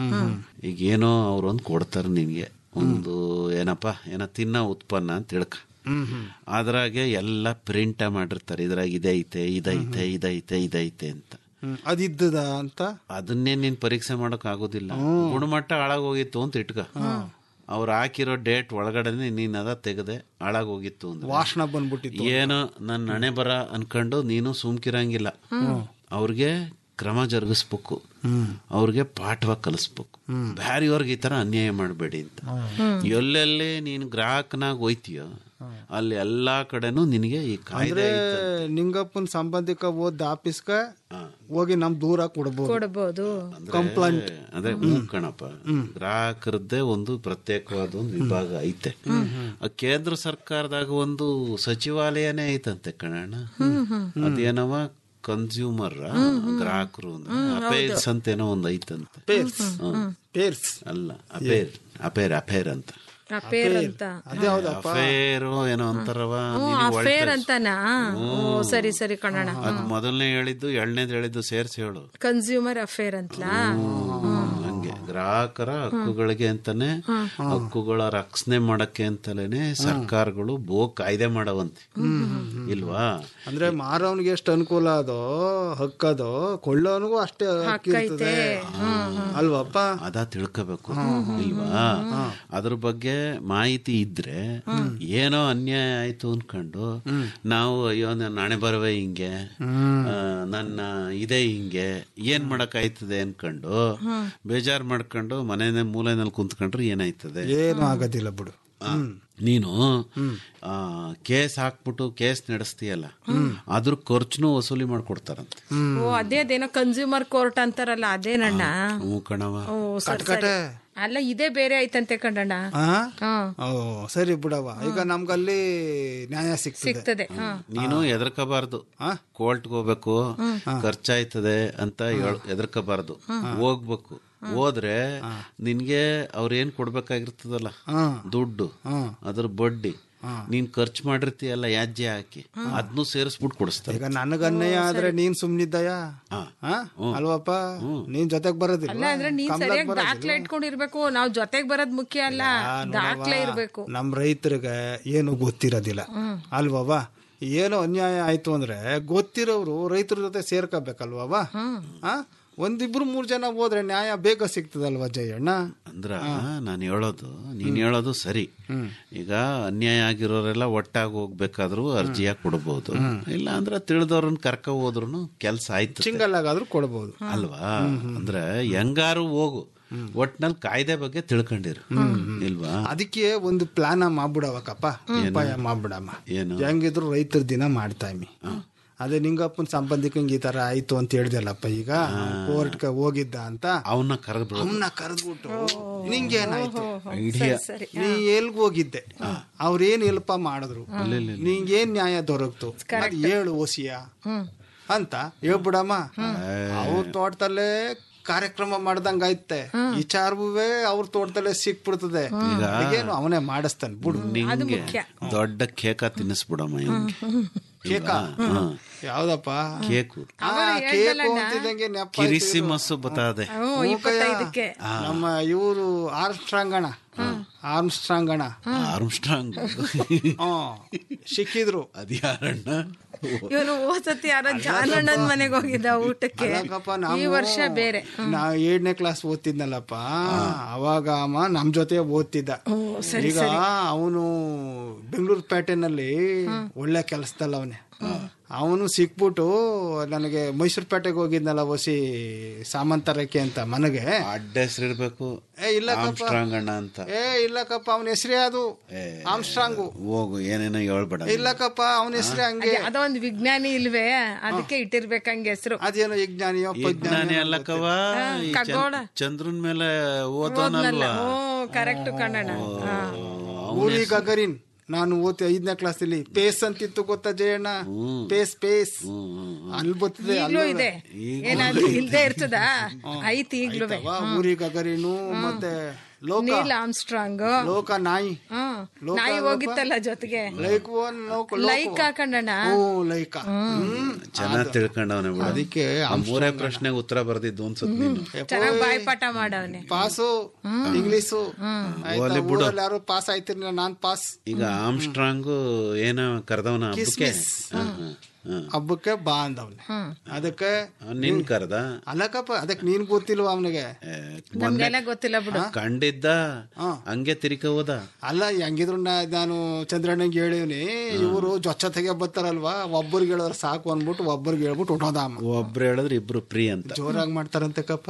ಈಗ ಏನೋ ಅವ್ರೊಂದು ಕೊಡ್ತಾರೆ ನಿನ್ಗೆ ಒಂದು ಏನಪ್ಪ ಏನೋ ತಿನ್ನೋ ಉತ್ಪನ್ನ ಅಂತ ತಿಳ್ಕ ಅದ್ರಾಗೆ ಎಲ್ಲ ಪ್ರಿಂಟ್ ಮಾಡಿರ್ತಾರೆ ಇದ್ರಾಗ ಇದೈತೆ ಇದೈತೆ ಇದೈತೆ ಇದೈತೆ ಅಂತ ಅದಿದ್ದದ ಅಂತ ಅದನ್ನೇ ನೀನ್ ಪರೀಕ್ಷೆ ಮಾಡಕ್ ಆಗೋದಿಲ್ಲ ಗುಣಮಟ್ಟ ಹಾಳಾಗೋಗಿತ್ತು ಅಂತ ಇಟ್ಕ ಅವ್ರು ಹಾಕಿರೋ ಡೇಟ್ ಒಳಗಡೆನೆ ನೀನ್ ಅದ ತೆಗೆದೆ ಹಾಳಾಗೋಗಿತ್ತು ಅಂದ್ರೆ ವಾಸನ ಬಂದ್ಬಿಟ್ಟಿತ್ತು ಏನೋ ನನ್ನ ಹಣೆ ಬರ ಅನ್ಕೊಂಡು ನೀನು ಸುಮ್ಕಿರಂಗಿಲ್ಲ ಅವ್ರಿಗೆ ಕ್ರಮ ಜರುಗಿಸ್ಬೇಕು ಅವ್ರಿಗೆ ಪಾಠವಾಗಿ ಕಲಿಸ್ಬೇಕು ಬ್ಯಾರಿಯವ್ರಿಗೆ ಈ ತರ ಅನ್ಯಾಯ ಮಾಡಬೇಡಿ ಅಂತ ಎಲ್ಲೆಲ್ಲಿ ನೀನು ಗ್ರಾಹಕನಾಗ ಹೋಯ್ತೀಯೋ ಅಲ್ಲಿ ಎಲ್ಲಾ ಕಡೆನೂ ನಿನಗೆ ಈ ಕಾಯ್ದೆ ಅಂದ್ರೆ ನಿಂಗಪ್ಪನ್ ಸಂಬಂಧಿಕ ಓದ್ ಆಫೀಸ್ಗ ಹೋಗಿ ನಮ್ ದೂರ ಕೊಡ್ಬೋದು ಕೊಡ್ಬೋದು ಕಂಪ್ಲೇಂಟ್ ಅದೇ ಹ್ಞೂ ಕಣಪ್ಪ ಗ್ರಾಹಕರದ್ದೇ ಒಂದು ಪ್ರತ್ಯೇಕವಾದ ಒಂದು ವಿಭಾಗ ಐತೆ ಆ ಕೇಂದ್ರ ಸರ್ಕಾರದಾಗ ಒಂದು ಸಚಿವಾಲಯನೇ ಐತಂತೆ ಕಣಣ್ಣ ಅದೇನವ ಕನ್ಸ್ಯೂಮರ್ ಗ್ರಾಹಕರು ಅಂದ್ರೆ ಅಪೇರ್ಸ್ ಅಂತೇನೋ ಒಂದು ಐತಂತೆ ಪೇರ್ಸ್ ಹ್ಮ್. ಪೇರ್ಸ್ ಅಲ್ಲ ಅಪೇರ್ ಅಪೇರ್ ಅಪೇರ್ ಅಂತ ಅಫೇರ್ ಅಂತ ಅದೇ ಹೌದಪ್ಪ ಅಫೇರು ಏನೋ ಅಂತಾರವ ಹ್ಮ್ ಅಫೇರ್ ಅಂತಾನಾ ಓ ಸರಿ ಸರಿ ಕಣಣ್ಣ ಅದ್ ಮೊದಲನೇ ಹೇಳಿದ್ದು ಎರಡನೇದು ಹೇಳಿದ್ದು ಸೇರ್ಸಿ ಹೇಳು ಕನ್ಸ್ಯೂಮರ್ ಅಫೇರ್ ಅಂತಲಾ ಹಂಗೆ ಗ್ರಾಹಕರ ಹಕ್ಕುಗಳಿಗೆ ಅಂತಾನೆ ಹಕ್ಕುಗಳ ರಕ್ಷಣೆ ಮಾಡಕ್ಕೆ ಅಂತಲೇನೆ ಸರ್ಕಾರಗಳು ಬೋ ಕಾಯ್ದೆ ಮಾಡವಂತೆ ಇಲ್ವಾ ಅಂದ್ರೆ ಮಾರವನಿಗೆ ಎಷ್ಟು ಅನುಕೂಲ ಅದೋ ಹಕ್ಕದೋ ಕೊಳ್ಳೋನಿಗೂ ಅಷ್ಟೇ ಹಕ್ಕಿರ್ತದೆ ಅಲ್ವಪ್ಪ ಅದ ತಿಳ್ಕೋಬೇಕು ಇಲ್ವಾ ಅದ್ರ ಬಗ್ಗೆ ಮಾಹಿತಿ ಇದ್ರೆ ಏನೋ ಅನ್ಯಾಯ ಆಯ್ತು ಅನ್ಕೊಂಡು ನಾವು ಅಯ್ಯೋ ನನ್ನ ನಾಣೆ ಬರವೆ ಹಿಂಗೆ ಆ, ನನ್ನ ಇದೇ ಹಿಂಗೆ ಏನ್ ಮಾಡಕ್ ಆಯ್ತದೆ ಅನ್ಕೊಂಡು ಬೇಜಾರ್ ಮಾಡ್ಕೊಂಡು ಮನೆ ಮೂಲೆನಲ್ಲಿ ಕುಂತ್ಕೊಂಡ್ರೆ ಏನಾಯ್ತದೆ ಏನು ಆಗೋದಿಲ್ಲ ಬಿಡು ಆ, ನೀನು ಆ, ಕೇಸ್ ಹಾಕ್ಬಿಟ್ಟು ಕೇಸ್ ನಡೆಸ್ತೀಯಲ್ಲ ಅದ್ರ ಖರ್ಚುನು ವಸೂಲಿ ಮಾಡ್ಕೊಡ್ತಾರಂತೆ ಓ ಅದೇ ಅದೇನೋ ಕನ್ಸ್ಯೂಮರ್ ಕೋರ್ಟ್ ಅಂತಾರಲ್ಲ ಅದೇನಣ್ಣ ಹ್ಞೂ ಕಣವ ಓ ಸರಿ ಸರಿ ಅಲ್ಲ ಇದೇ ಬೇರೆ ಐತಂತೆ ಕಣಣ್ಣ ಆ? ಹಾ ಓ ಸರಿ ಬಿಡವ ಈಗ ನಮ್ಗಲ್ಲಿ ನ್ಯಾಯ ಸಿಗ್ತದೆ ಸಿಗ್ತದೆ ಹಾ ನೀನು ಎದರ್ಕಬಾರ್ದು ಕೋರ್ಟ್ಗೆ ಹೋಗ್ಬೇಕು ಖರ್ಚಾಯ್ತದೆ ಅಂತ ಎದರ್ಕಬಾರ್ದು ಹೋಗ್ಬೇಕು ಹೋದ್ರೆ ನಿನ್ಗೆ ಅವ್ರ ಏನ್ ಕೊಡ್ಬೇಕಾಗಿರ್ತದಲ್ಲ ದುಡ್ಡು ಅದ್ರ ಬಡ್ಡಿ ನೀನ್ ಖರ್ಚು ಮಾಡಿರ್ತೀಯಲ್ಲ ಯಾಜ್ಯ ಹಾಕಿ ಅದನ್ನು ಸೇರಿಸ್ಬಿಟ್ಟು ಕೊಡಿಸ್ತಾರೆ ಈಗ ನನಗನ್ನಯ್ಯ ಆದ್ರೆ ನೀನ್ ಸುಮ್ನಿದ್ದಯ ಅಲ್ವಪ್ಪ ನೀನ್ ಜೊತೆಗ್ ಬರೋದಿಲ್ಲ ಅಲ್ಲ ಅಂದ್ರೆ ನೀನ್ ಕಮಲಕ್ ಸರಿಯಾಗಿ ಬರೋದಿಲ್ಲ? ದಾಖಲೆ ಇಟ್ಕೊಂಡಿರ್ಬೇಕು ನಾವ್ ಜೊತೆಗ್ ಬರೋದ್ ಮುಖ್ಯ ಅಲ್ಲ ದಾಖಲೆ ಇರ್ಬೇಕು ನಮ್ ರೈತರಿಗೆ ಏನು ಗೊತ್ತಿರೋದಿಲ್ಲ ಅಲ್ವವ ಏನೋ ಅನ್ಯಾಯ ಆಯ್ತು ಅಂದ್ರೆ ಗೊತ್ತಿರೋರು ರೈತರ ಜೊತೆ ಸೇರ್ಕೋಬೇಕಲ್ವವ ಆ? ಒಂದಿಬ್ರು ಮೂರ್ ಜನ ಹೋದ್ರೆ ನ್ಯಾಯ ಬೇಗ ಸಿಗ್ತದಲ್ವಾ ಜಯಣ್ಣ ಅಂದ್ರ ನಾನು ಹೇಳೋದು ನೀನ್ ಹೇಳೋದು ಸರಿ ಈಗ ಅನ್ಯಾಯ ಆಗಿರೋರೆಲ್ಲ ಒಟ್ಟಾಗಿ ಹೋಗ್ಬೇಕಾದ್ರೂ ಅರ್ಜಿಯಾಗಿ ಕೊಡಬಹುದು ಇಲ್ಲ ಅಂದ್ರೆ ತಿಳಿದವ್ರನ್ನ ಕರ್ಕ ಹೋದ್ರು ಕೆಲ್ಸ ಆಯ್ತು ಸಿಂಗಲ್ ಆಗಾದ್ರೂ ಕೊಡ್ಬೋದು ಅಲ್ವಾ ಅಂದ್ರೆ ಹೆಂಗಾರು ಹೋಗು ಒಟ್ನಲ್ಲಿ ಕಾಯ್ದೆ ಬಗ್ಗೆ ತಿಳ್ಕೊಂಡಿರು ಇಲ್ವಾ ಅದಕ್ಕೆ ಒಂದು ಪ್ಲಾನ ಮಾಡ್ಬಿಡವಕ್ಕಪ್ಪ ಉಪಾಯ ಮಾಡ್ಬಿಡಮ್ಮ ಏನು ಹೆಂಗಿದ್ರು ರೈತರ ದಿನ ಮಾಡ್ತಾಯಿಮಿ ಅದೇ ನಿಂಗಪ್ಪನ ಸಂಬಂಧಿಕಂಗೆ ಈ ತರ ಆಯ್ತು ಅಂತ ಹೇಳ್ದಲ್ಲಪ್ಪ ಈಗ ಕೋರ್ಟ್ಗೆ ಹೋಗಿದ್ದ ಅಂತ ಅವನ್ನ ಕರೆದ್ಬಿಡು ಅವನ್ನ ಕರೆದ್ಬಿಟ್ಟು ನಿಂಗೇನಾಯ್ತು ಐಡಿಯಾ ನೀ ಎಲ್ಗ್ ಹೋಗಿದ್ದೆ ಅವ್ರೇನ್ ಹೆಲ್ಪ ಮಾಡಿದ್ರು ನಿಂಗೇನ್ ನ್ಯಾಯ ದೊರಕ್ತು ಅದ್ ಹೇಳು ಓಸಿಯ ಅಂತ ಹೇಳ್ಬಿಡಮ್ಮ ಅವ್ರ ತೋಟದಲ್ಲೇ ಕಾರ್ಯಕ್ರಮ ಮಾಡ್ದಂಗ ಐತೆ ವಿಚಾರವೇ ಅವ್ರ ತೋಟದಲ್ಲೇ ಸಿಕ್ಬಿಡ್ತದೆ ಏನು ಅವನೇ ಮಾಡಿಸ್ತಾನೆ ಬಿಡು ನಿಂಗೆ ದೊಡ್ಡ ಕೇಕ ತಿನ್ನಿಸ್ಬಿಡಮ್ಮ ಇವ್ನಿಗೆ. ಕೇಕ ಹಾ. ಯಾವ್ದಪ್ಪ ಕೇಕು ಆ, ಕೇಕು ಅಂತಿದ್ದಂಗೆ ನೆಪ ಆಯ್ತು ಇದು. ಕಿರಿಸಿಮಸ್ಸು ಬತ್ತದೆ ಇಪ್ಪತ್ತೈದಕ್ಕೆ ನಮ್ಮ ಇವರು ಆರ್ಮ್ಸ್ಟ್ರಾಂಗ್ ಅಣ್ಣ ಆರ್ಮ್ಸ್ಟ್ರಾಂಗ್ ಅಣ್ಣ ಆರ್ಮ್ಸ್ಟ್ರಾಂಗ್ ಹ್ಮ್. ಸಿಕ್ಕಿದ್ರು ಅದ್ಯಾರಣ್ಣ ಇವನು ಹೋಸತಿ ಯಾರ ಜಾನಣ್ಣನ ಮನೆಗೆ ಹೋಗಿದ್ದ ಊಟಕ್ಕೆ ಅಲ್ಲಕ್ಕಪ್ಪ, ಈ ನಾವು- ವರ್ಷ ಬೇರೆ ನಾ ಏಳನೇ ಕ್ಲಾಸ್ ಓದ್ತಿದ್ನಲ್ಲಪ್ಪ ಅವಾಗ ಅಮ್ಮ ನಮ್ ಜೊತೆ ಓದ್ತಿದ್ದ ಈಗ ಅವನು ಬೆಂಗಳೂರು ಪೇಟೆನಲ್ಲಿ ಒಳ್ಳೆ ಕೆಲಸದಲ್ಲ ಅವನೇ ಅವನು ಸಿಕ್ಬಿಟ್ಟು ನನಗೆ ಮೈಸೂರು ಪೇಟೆಗೆ ಹೋಗಿದ್ನಲ್ಲ ಒಸಿ ಸಾಮಂತರಕ್ಕೆ ಅಂತ ಮನೆಗೆ ಅಡ್ಡ ಹೆಸರಿರ್ಬೇಕು ಏ ಇಲ್ಲಕ್ಕಪ್ಪ ಆರ್ಮ್ಸ್ಟ್ರಾಂಗ್ ಅಣ್ಣ ಅಂತ ಏ ಇಲ್ಲಕ್ಕಪ್ಪ ಅವನ ಹೆಸರೇ ಅದು ಆಮ್ಸ್ಟ್ರಾಂಗು ಹೋಗು ಏನೇನೋ ಹೇಳ್ಬೇಡ ಇಲ್ಲಕ್ಕಪ್ಪ ಅವನ ಹೆಸರೇ ಹಂಗೆ ಯಾವ್ದೋ ಒಂದು ವಿಜ್ಞಾನಿ ಇಲ್ವೇ ಅದಕ್ಕೆ ಇಟ್ಟಿರ್ಬೇಕಂಗೆ ಹೆಸರು ಅದೇನೋ ವಿಜ್ಞಾನಿಯೋ ವಿಜ್ಞಾನಿ ಅಲ್ಲಕ್ಕವ ಈ ಚಂದ್- ಖಗೋಳ. ಚಂದ್ರನ್ ಮೇಲೆ ಓದ್ನಲ್ಲ ಓದೋನಲ್ವಾ ಓ ಕರೆಕ್ಟ್ ಕನ್ನಡ ಊರಿ ಗಗರಿನ್ ನಾನು ಓದ್ತಿ ಐದನೇ ಕ್ಲಾಸ್ ಅಲ್ಲಿ ಪೇಸ್ ಅಂತಿತ್ತು ಗೊತ್ತಾ ಜಯಣ್ಣ ಪೇಸ್ ಪೇಸ್ ಅಲ್ಲಿ ಬರ್ತದೆ ಈಗ್ಲೂ ಇದೆ ಏನಾದ್ರು ಇಲ್ದೇ ಇರ್ತದ ಐತಿ ಈಗ್ಲೂ ಊರಿ ಗಗರಿನು ಮತ್ತೆ ಲೋಕ ನೀಲ್ ಆಮ್ಸ್ಟ್ರಾಂಗ್ ಲೋಕ ನಾಯಿ ಹ್ಮ್ ಲೋಕ ನಾಯಿ ಲೋಕ? ಹೋಗಿತ್ತಲ್ಲ ಜೊತೆಗೆ ಲೈಕ್ ಒನ್ ಲೋಕ ಲೈಕ್ ಹಾಕೊಂಡಣ್ಣ ಹ್ಞೂ ಲೈಕ ಹ್ಮ್ ಚೆನ್ನಾಗ್ ತಿಳ್ಕೊಂಡವನೆ ಬಿಡು ಅದಕ್ಕೆ ಆ ಮೂರೇ ಪ್ರಶ್ನೆಗೆ ಉತ್ತರ ಬರ್ದಿದ್ದು ಅನ್ಸುತ್ತೆ ನೀನು ಚೆನ್ನಾಗ್ ಬಾಯ್ ಪಾಠ ಮಾಡವನೆ ಪಾಸು ಇಂಗ್ಲಿಷು ಓಲಿ ಬಿಡು. ಯಾರು ಪಾಸ್ ಆಯ್ತಿರ್ಲಿಲ್ಲ ನಾನ್ ಪಾಸ್ ಈಗ ಆಮ್ಸ್ಟ್ರಾಂಗ್ ಏನೋ ಕರೆದವನ ಹಬ್ಬಕ್ಕೆ ಕಿಸ್ಮಿಸ್. ಹಾ, ಹಾ, ಹಾ. ಹಬ್ಬಕ್ಕೆ ಬಾ ಅಂದವ್ನೆ ಅದಕ್ಕೆ ಅವ್ನ್ ನಿನ್ ಕರ್ದ ಅಲ್ಲಕ್ಕಪ್ಪ ಅದಕ್ಕೆ ನೀನ್ ಗೊತ್ತಿಲ್ವ ಅವನಿಗೆ ಏ, ನಮ್ಗೆಲ್ಲ ಗೊತ್ತಿಲ್ಲ ಬಿಡು ಕಂಡಿದ್ದ ಹಂಗೆ ತಿರ್ಕ ಹೋದ ಅಲ್ಲ ಹೆಂಗಿದ್ರು ನಾ- ನಾನು ಚಂದ್ರಣ್ಣಂಗೆ ಹೇಳಿವ್ನಿ ಇವರು ಜೊಚ್ಚತೆಗೆ ಬರ್ತಾರಲ್ವಾ ಒಬ್ಬರಿಗೆ ಹೇಳಿದ್ರೆ ಸಾಕು ಅನ್ಬಿಟ್ಟು ಒಬ್ಬರಿಗೆ ಹೇಳ್ಬಿಟ್ಟು ಹೊಟ್ಟೋದಮ್ಮ ಒಬ್ರು ಹೇಳಿದ್ರೆ ಇಬ್ರು ಫ್ರೀ ಅಂತ ಜೋರಾಗಿ ಮಾಡ್ತಾರಂತೆ ಕಪ್ಪ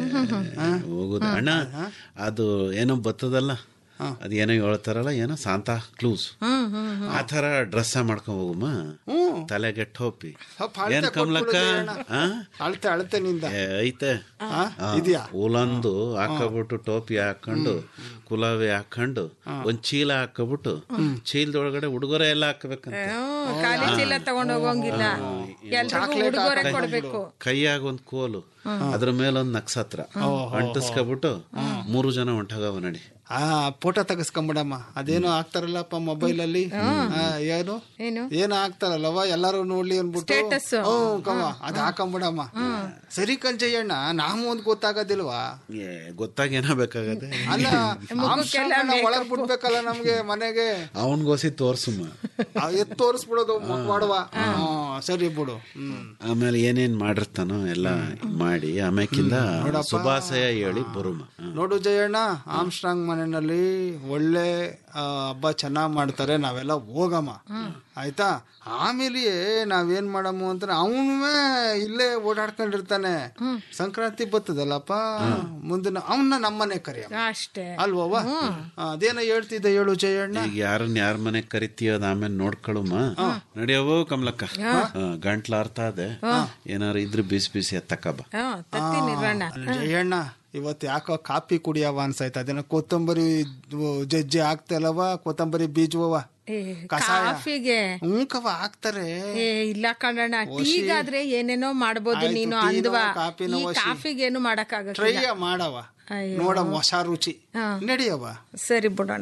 ಹೋಗುದು ಅಣ್ಣ ಅದು ಏನೋ ಬರ್ತದಲ್ಲ ಅದೇನೋ ಹೇಳ್ತಾರಲ್ಲ ಏನೋ ಸಾಂತಾ ಕ್ಲೂಸ್ ಆ ತರ ಡ್ರೆಸ್ ಮಾಡ್ಕೊಂಡ್ ಹೋಗುಮ್ಮ ತಲೆಗೆ ಟೋಪಿ ಸ್ವಲ್ಪ ಅಳತೆ ಏನ್ ಕಮಲಕ್ಕ ಕೊಟ್ಬಿಡು ಆ? ಅಳತೆ ಅಳತೆ ನಿಂದ ಏ, ಐತೆ ಆ? ಇದ್ಯಾ? ಉಲಂದು ಹಾಕಬಿಟ್ಟು ಟೋಪಿ ಹಾಕೊಂಡು ಕುಲಾವಿ ಹಾಕೊಂಡು ಒಂದ್ ಚೀಲ ಹಾಕಬಿಟ್ಟು ಚೀಲದೊಳಗಡೆ ಉಡುಗೊರೆ ಎಲ್ಲ ಹಾಕಬೇಕಂತ ಹ್ಮ್, ಖಾಲಿ ಚೀಲ ತಗೊಂಡ್ ಹೋಗೋಂಗಿಲ್ಲ ಎಲ್ರಿಗೂ ಉಡುಗೊರೆ ಕೊಡ್ಬೇಕು ಕೈಯಾಗ ಒಂದ್ ಕೋಲು ಅದ್ರ ಮೇಲೆ ಒಂದ್ ನಕ್ಷತ್ರ ಅಂಟಿಸ್ಕೊಬಿಟ್ಟು ಮೂರು ಜನ ಹೊಂಟಾಗವ ನಡಿ ಆ ಫೋಟೋ ತೆಗೆಸ್ಕೊಂಬಿಡಮ್ಮ ಅದೇನೋ ಹಾಕ್ತಾರಲ್ಲಪ್ಪ ಮೊಬೈಲ್ ಅಲ್ಲಿ ಆ, ಏನು ಏನು ಏನು ಹಾಕ್ತಾರಲ್ಲವ ಎಲ್ಲಾರು ನೋಡ್ಲಿ ಅನ್ಬಿಟ್ಟು Status. ಹ್ಮ್, ಕವ್ವ, ಅದ್ ಹಾಕೊಂಬಿಡಮ್ಮ ಸರಿ ಕಣ್ಜಯ್ಯಣ್ಣ ನಾವು ಒಂದ್ ಗೊತ್ತಾಗೋದಿಲ್ವಾ ಏ, ಗೊತ್ತಾಗಿ ಏನೋ ಬೇಕಾಗದೆ ಅಲ್ಲ ಮುಖಕ್ಕೆಲ್ಲ ಆಮ್ಸ್ಟ್ರಾಂಗ್ನ ಒಳಗ್ makeup. ಬಿಡ್ಬೇಕಲ್ಲ ನಮ್ಗೆ ಮನೆಗೆ ಅವನ್ಗೋಸಿ ತೋರ್ಸುಮ್ಮ ಆ, ಎತ್ ತೋರಿಸ್ಬಿಡೋದು ಮಾಡುವ ಸರಿ ಬಿಡು ಹ್ಮ್ ಆಮೇಲೆ ಏನೇನ್ ಮಾಡಿರ್ತಾನೋ ಎಲ್ಲ ಮಾಡಿ ಆಮ್ಯಾಕಿಂದ ಶುಭಾಶಯ ಹೇಳಿ ಬರುಮ ನೋಡು ಜಯಣ್ಣ ಆಮ್ಸ್ಟ್ರಾಂಗ್ ಮನೆಯಲ್ಲಿ ಒಳ್ಳೆ ಆ, ಹಬ್ಬ ಚೆನ್ನಾಗ್ ಮಾಡ್ತಾರೆ ನಾವೆಲ್ಲ ಹೋಗಮ್ಮ ಆಯ್ತಾ ಆಮೇಲೆ ನಾವೇನ್ ಮಾಡಮ್ಮ ಅಂತ ಅವನೇ ಇಲ್ಲೇ ಓಡಾಡ್ಕೊಂಡಿರ್ತಾನೆ ಸಂಕ್ರಾಂತಿ ಬರ್ತದಲ್ಲಪ್ಪ ಮುಂದಿನ ಅವನ್ನ ನಮ್ಮನೆ ಕರಿಯಮ್ಮ ಅಷ್ಟೇ ಅಲ್ವವ್ವ ಅದೇನೋ ಹೇಳ್ತಿದ್ದೆ ಹೇಳು ಜಯಣ್ಣ ಈಗ ಯಾರನ್ನ ಯಾರ ಮನೆ ಕರಿತೀಯ ಅದ ಆಮೇಲೆ ನೋಡ್ಕೊಳುಮ ನಡಿಯವೋ ಕಮಲಕ್ಕ ಗಂಟ್ಲಾರ್ತಾ ಇದೆ ಏನಾರು ಇದ್ರೆ ಬಿಸಿ ಬಿಸಿ ಎತ್ತಕ್ಕ ಬಾ ಹಾ ತತ್ತೀನಿ ರಣ್ಣ ಜಯಣ್ಣ ಇವತ್ತು ಯಾಕೋ ಕಾಪಿ ಕುಡಿಯವ ಅನ್ಸೈತ ಅದೇನೋ ಕೊತ್ತಂಬರಿ ಜಜ್ಜಿ ಹಾಕ್ತಲ್ಲವ ಕೊತ್ತಂಬರಿ ಬೀಜವವ ಏ, ಕಷಾಯ. ಕಾಫಿಗೆ ಹ್ಞೂ ಕವ ಹಾಕ್ತಾರೆ ಏ ಇಲ್ಲ ಕಣಣ್ಣ ಟೀಗಾದ್ರೆ ಏನೇನೋ ಮಾಡ್ಬೋದು ಆಯ್ತು, ನೀನು ಟೀನೋ, ಅಂದ್ವಾ ಕಾಫಿನೋ ಈ ವಸಿ. ಕಾಫಿಗೇನು ಟ್ರೈ ಮಾಡಕ್ಕಾಗಲ್ಲ ಮಾಡವ ಅಯ್ಯೋ. ನೋಡಮ್ಮ ಹೊಸ ರುಚಿ ಹಾ. ನಡಿಯವ ಸರಿ ಬಿಡೋಣ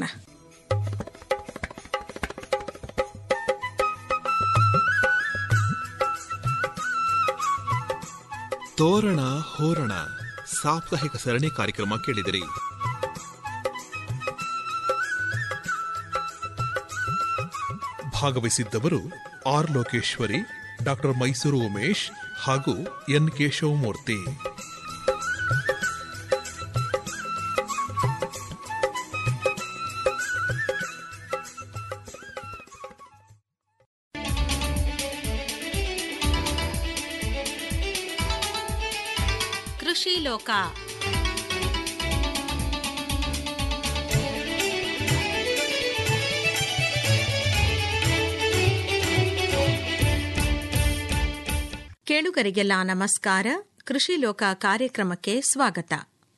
ತೋರಣ ಹೋರಣ ಸಾಪ್ತಾಹಿಕ ಸರಣಿ ಕಾರ್ಯಕ್ರಮ ಕೇಳಿದಿರಿ ಭಾಗವಹಿಸಿದ್ದವರು ಆರ್ ಲೋಕೇಶ್ವರಿ ಡಾಕ್ಟರ್ ಮೈಸೂರು ಉಮೇಶ್ ಹಾಗೂ ಎನ್ ಕೇಶವಮೂರ್ತಿ ಕೃಷಿ ಲೋಕ ಕೇಳುಗರಿಗೆಲ್ಲ ನಮಸ್ಕಾರ ಕೃಷಿ ಲೋಕ ಕಾರ್ಯಕ್ರಮಕ್ಕೆ ಸ್ವಾಗತ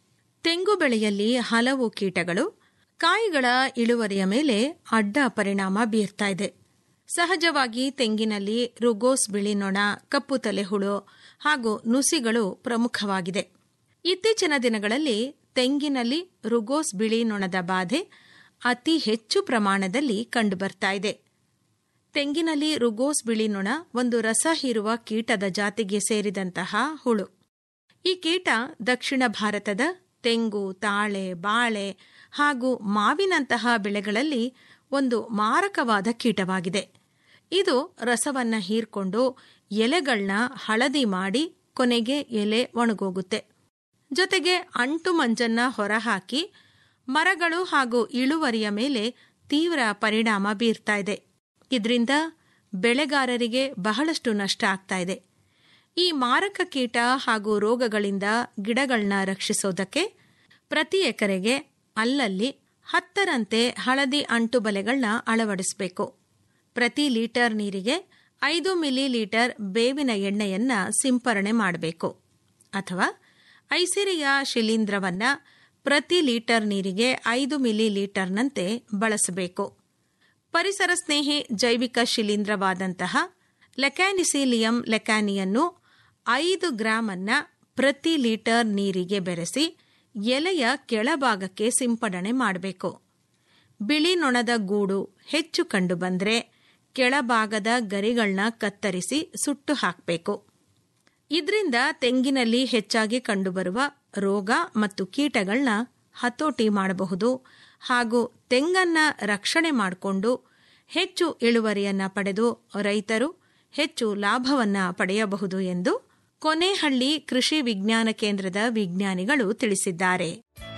ತೆಂಗು ಬೆಳೆಯಲ್ಲಿ ಹಲವು ಕೀಟಗಳು ಕಾಯಿಗಳ ಇಳುವರಿಯ ಮೇಲೆ ಅಡ್ಡ ಪರಿಣಾಮ ಬೀರ್ತಾ ಇದೆ ಸಹಜವಾಗಿ ತೆಂಗಿನಲ್ಲಿ ರುಗೋಸ್ ಬಿಳಿ ನೊಣ ಕಪ್ಪು ತಲೆಹುಳು ಹಾಗೂ ನುಸಿಗಳು ಪ್ರಮುಖವಾಗಿದೆ ಇತ್ತೀಚಿನ ದಿನಗಳಲ್ಲಿ ತೆಂಗಿನಲ್ಲಿ ರುಗೋಸ್ ಬಿಳಿ ನೊಣದ ಬಾಧೆ ಅತಿ ಹೆಚ್ಚು ಪ್ರಮಾಣದಲ್ಲಿ ಕಂಡುಬರ್ತಾ ಇದೆ ತೆಂಗಿನಲ್ಲಿ ರುಗೋಸ್ ಬಿಳಿ ನೊಣ ಒಂದು ರಸ ಹೀರುವ ಕೀಟದ ಜಾತಿಗೆ ಸೇರಿದಂತಹ ಹುಳು ಈ ಕೀಟ ದಕ್ಷಿಣ ಭಾರತದ ತೆಂಗು ತಾಳೆ ಬಾಳೆ ಹಾಗೂ ಮಾವಿನಂತಹ ಬೆಳೆಗಳಲ್ಲಿ ಒಂದು ಮಾರಕವಾದ ಕೀಟವಾಗಿದೆ ಇದು ರಸವನ್ನ ಹೀರ್ಕೊಂಡು ಎಲೆಗಳನ್ನ ಹಳದಿ ಮಾಡಿ ಕೊನೆಗೆ ಎಲೆ ಒಣಗೋಗುತ್ತೆ ಜೊತೆಗೆ ಅಂಟು ಮಂಜನ್ನ ಹೊರಹಾಕಿ ಮರಗಳು ಹಾಗೂ ಇಳುವರಿಯ ಮೇಲೆ ತೀವ್ರ ಪರಿಣಾಮ ಬೀರ್ತಾ ಇದೆ ಇದರಿಂದ ಬೆಳೆಗಾರರಿಗೆ ಬಹಳಷ್ಟು ನಷ್ಟ ಆಗ್ತಾ ಇದೆ ಈ ಮಾರಕ ಕೀಟ ಹಾಗೂ ರೋಗಗಳಿಂದ ಗಿಡಗಳನ್ನ ರಕ್ಷಿಸೋದಕ್ಕೆ ಪ್ರತಿ ಎಕರೆಗೆ ಅಲ್ಲಲ್ಲಿ ಹತ್ತರಂತೆ ಹಳದಿ ಅಂಟು ಬಲೆಗಳನ್ನ ಅಳವಡಿಸಬೇಕು ಪ್ರತಿ ಲೀಟರ್ ನೀರಿಗೆ ಐದು ಮಿಲಿ ಲೀಟರ್ ಬೇವಿನ ಎಣ್ಣೆಯನ್ನ ಸಿಂಪರಣೆ ಮಾಡಬೇಕು ಅಥವಾ ಐಸಿರಿಯ ಶಿಲೀಂಧ್ರವನ್ನ ಪ್ರತಿ ಲೀಟರ್ ನೀರಿಗೆ ಐದು ಮಿಲಿ ಲೀಟರ್ನಂತೆ ಬಳಸಬೇಕು ಪರಿಸರ ಸ್ನೇಹಿ ಜೈವಿಕ ಶಿಲೀಂಧ್ರವಾದಂತಹ ಲೆಕ್ಯಾನಿಸಿಲಿಯಂ ಲೆಕ್ಯಾನಿಯನ್ನು ಐದು ಗ್ರಾಮನ್ನ ಪ್ರತಿ ಲೀಟರ್ ನೀರಿಗೆ ಬೆರೆಸಿ ಎಲೆಯ ಕೆಳಭಾಗಕ್ಕೆ ಸಿಂಪಡಣೆ ಮಾಡಬೇಕು ಬಿಳಿ ನೊಣದ ಗೂಡು ಹೆಚ್ಚು ಕಂಡುಬಂದ್ರೆ ಕೆಳಭಾಗದ ಗರಿಗಳನ್ನ ಕತ್ತರಿಸಿ ಸುಟ್ಟು ಹಾಕಬೇಕು ಇದರಿಂದ ತೆಂಗಿನಲ್ಲಿ ಹೆಚ್ಚಾಗಿ ಕಂಡುಬರುವ ರೋಗ ಮತ್ತು ಕೀಟಗಳನ್ನ ಹತೋಟಿ ಮಾಡಬಹುದು ಹಾಗೂ ತೆಂಗನ್ನ ರಕ್ಷಣೆ ಮಾಡಿಕೊಂಡು ಹೆಚ್ಚು ಇಳುವರಿಯನ್ನ ಪಡೆದು ರೈತರು ಹೆಚ್ಚು ಲಾಭವನ್ನ ಪಡೆಯಬಹುದು ಎಂದು ಕೊನೆಹಳ್ಳಿ ಕೃಷಿ ವಿಜ್ಞಾನ ಕೇಂದ್ರದ ವಿಜ್ಞಾನಿಗಳು ತಿಳಿಸಿದ್ದಾರೆ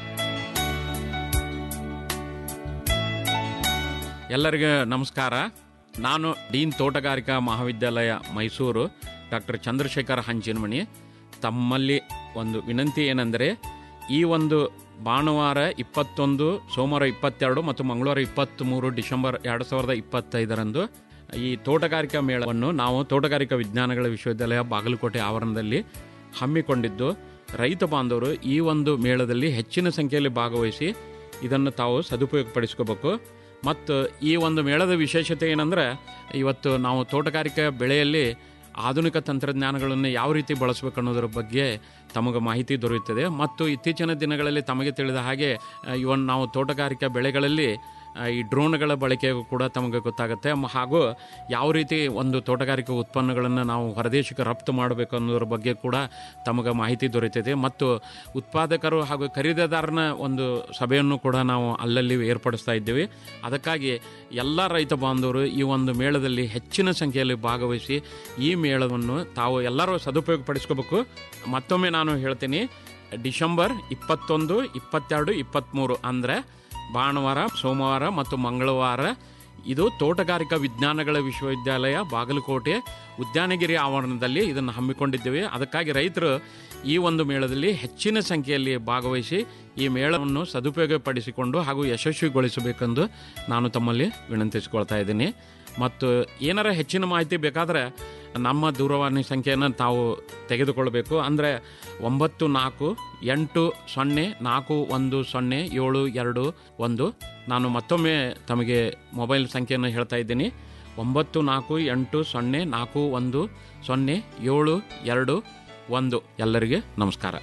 ಎಲ್ಲರಿಗೆ ನಮಸ್ಕಾರ ನಾನು ಡೀನ್ ತೋಟಗಾರಿಕಾ ಮಹಾವಿದ್ಯಾಲಯ ಮೈಸೂರು ಡಾಕ್ಟರ್ ಚಂದ್ರಶೇಖರ್ ಹಂಚಿನಮಣಿ ತಮ್ಮಲ್ಲಿ ಒಂದು ವಿನಂತಿ ಏನೆಂದರೆ ಈ ಒಂದು ಭಾನುವಾರ ಇಪ್ಪತ್ತೊಂದು ಸೋಮವಾರ ಇಪ್ಪತ್ತೆರಡು ಮತ್ತು ಮಂಗಳವಾರ ಇಪ್ಪತ್ತ್ಮೂರು ಡಿಸೆಂಬರ್ ಎರಡು ಸಾವಿರದ ಇಪ್ಪತ್ತೈದರಂದು ಈ ತೋಟಗಾರಿಕಾ ಮೇಳವನ್ನು ನಾವು ತೋಟಗಾರಿಕಾ ವಿಜ್ಞಾನಗಳ ವಿಶ್ವವಿದ್ಯಾಲಯ ಬಾಗಲಕೋಟೆ ಆವರಣದಲ್ಲಿ ಹಮ್ಮಿಕೊಂಡಿದ್ದು ರೈತ ಬಾಂಧವರು ಈ ಒಂದು ಮೇಳದಲ್ಲಿ ಹೆಚ್ಚಿನ ಸಂಖ್ಯೆಯಲ್ಲಿ ಭಾಗವಹಿಸಿ ಇದನ್ನು ತಾವು ಸದುಪಯೋಗಪಡಿಸ್ಕೋಬೇಕು ಮತ್ತು ಈ ಒಂದು ಮೇಳದ ವಿಶೇಷತೆ ಏನಂದ್ರೆ ಇವತ್ತು ನಾವು ತೋಟಗಾರಿಕೆ ಬೆಳೆಯಲ್ಲಿ ಆಧುನಿಕ ತಂತ್ರಜ್ಞಾನಗಳನ್ನು ಯಾವ ರೀತಿ ಬಳಸಬೇಕು ಅನ್ನೋದರ ಬಗ್ಗೆ ತಮಗೆ ಮಾಹಿತಿ ದೊರೆಯುತ್ತದೆ ಮತ್ತು ಇತ್ತೀಚಿನ ದಿನಗಳಲ್ಲಿ ತಮಗೆ ತಿಳಿದ ಹಾಗೆ ಇವನ್ ನಾವು ತೋಟಗಾರಿಕಾ ಬೆಳೆಗಳಲ್ಲಿ ಆ, ಈ ಡ್ರೋನ್ಗಳ ಬಳಕೆ ಕೂಡ ತಮಗೆ ಗೊತ್ತಾಗುತ್ತೆ ಮ- ಹಾಗೂ ಯಾವ ರೀತಿ ಒಂದು ತೋಟಗಾರಿಕಾ ಉತ್ಪನ್ನಗಳನ್ನು ನಾವು ಹೊರದೇಶಕ್ಕೆ ರಫ್ತು ಮಾಡಬೇಕು ಅನ್ನೋದ್ರ ಬಗ್ಗೆ ಕೂಡ ತಮಗೆ ಮಾಹಿತಿ ದೊರೆಯುತ್ತದೆ ಮತ್ತು ಉತ್ಪಾದಕರು ಹಾಗೂ ಖರೀದಿದಾರನ ಒಂದು ಸಭೆಯನ್ನು ಕೂಡ ನಾವು ಅಲ್ಲಲ್ಲಿ ಏರ್ಪಡಿಸ್ತಾ ಇದ್ದೀವಿ ಅದಕ್ಕಾಗಿ ಎಲ್ಲ ರೈತ ಬಾಂಧವರು ಈ ಒಂದು ಮೇಳದಲ್ಲಿ ಹೆಚ್ಚಿನ ಸಂಖ್ಯೆಯಲ್ಲಿ ಭಾಗವಹಿಸಿ ಈ ಮೇಳವನ್ನು ತಾವು ಎಲ್ಲರೂ ಸದುಪಯೋಗ ಪಡಿಸ್ಕೋಬೇಕು ಮತ್ತೊಮ್ಮೆ ನಾನು ಹೇಳ್ತೀನಿ ಡಿಸೆಂಬರ್ ಇಪ್ಪತ್ತೊಂದು ಇಪ್ಪತ್ತೆರಡು ಇಪ್ಪತ್ತ್ಮೂರು ಅಂದರೆ ಭಾನುವಾರ ಸೋಮವಾರ ಮತ್ತು ಮಂಗಳವಾರ ಇದು ತೋಟಗಾರಿಕಾ ವಿಜ್ಞಾನಗಳ ವಿಶ್ವವಿದ್ಯಾಲಯ ಬಾಗಲಕೋಟೆ ಉದ್ಯಾನಗಿರಿ ಆವರಣದಲ್ಲಿ ಇದನ್ನು ಹಮ್ಮಿಕೊಂಡಿದ್ದೇವೆ ಅದಕ್ಕಾಗಿ ರೈತರು ಈ ಒಂದು ಮೇಳದಲ್ಲಿ ಹೆಚ್ಚಿನ ಸಂಖ್ಯೆಯಲ್ಲಿ ಭಾಗವಹಿಸಿ ಈ ಮೇಳವನ್ನು ಸದುಪಯೋಗಪಡಿಸಿಕೊಂಡು ಹಾಗೂ ಯಶಸ್ವಿಗೊಳಿಸಬೇಕೆಂದು ನಾನು ತಮ್ಮಲ್ಲಿ ವಿನಂತಿಸಿಕೊಳ್ತಾ ಇದ್ದೀನಿ ಮತ್ತು ಏನಾರ ಹೆಚ್ಚಿನ ಮಾಹಿತಿ ಬೇಕಾದರೆ ನಮ್ಮ ದೂರವಾಣಿ ಸಂಖ್ಯೆಯನ್ನು ತಾವು ತೆಗೆದುಕೊಳ್ಬೇಕು ಅಂದರೆ ಒಂಬತ್ತು ನಾಲ್ಕು ಎಂಟು ಸೊನ್ನೆ ನಾಲ್ಕು ಒಂದು ಸೊನ್ನೆ ಏಳು ಎರಡು ಒಂದು ನಾನು ಮತ್ತೊಮ್ಮೆ ತಮಗೆ ಮೊಬೈಲ್ ಸಂಖ್ಯೆಯನ್ನು ಹೇಳ್ತಾ ಇದ್ದೀನಿ ಒಂಬತ್ತು ನಾಲ್ಕು ಎಂಟು ಸೊನ್ನೆ ನಾಲ್ಕು ಒಂದು ಸೊನ್ನೆ ಏಳು ಎರಡು ಒಂದು ಎಲ್ಲರಿಗೆ ನಮಸ್ಕಾರ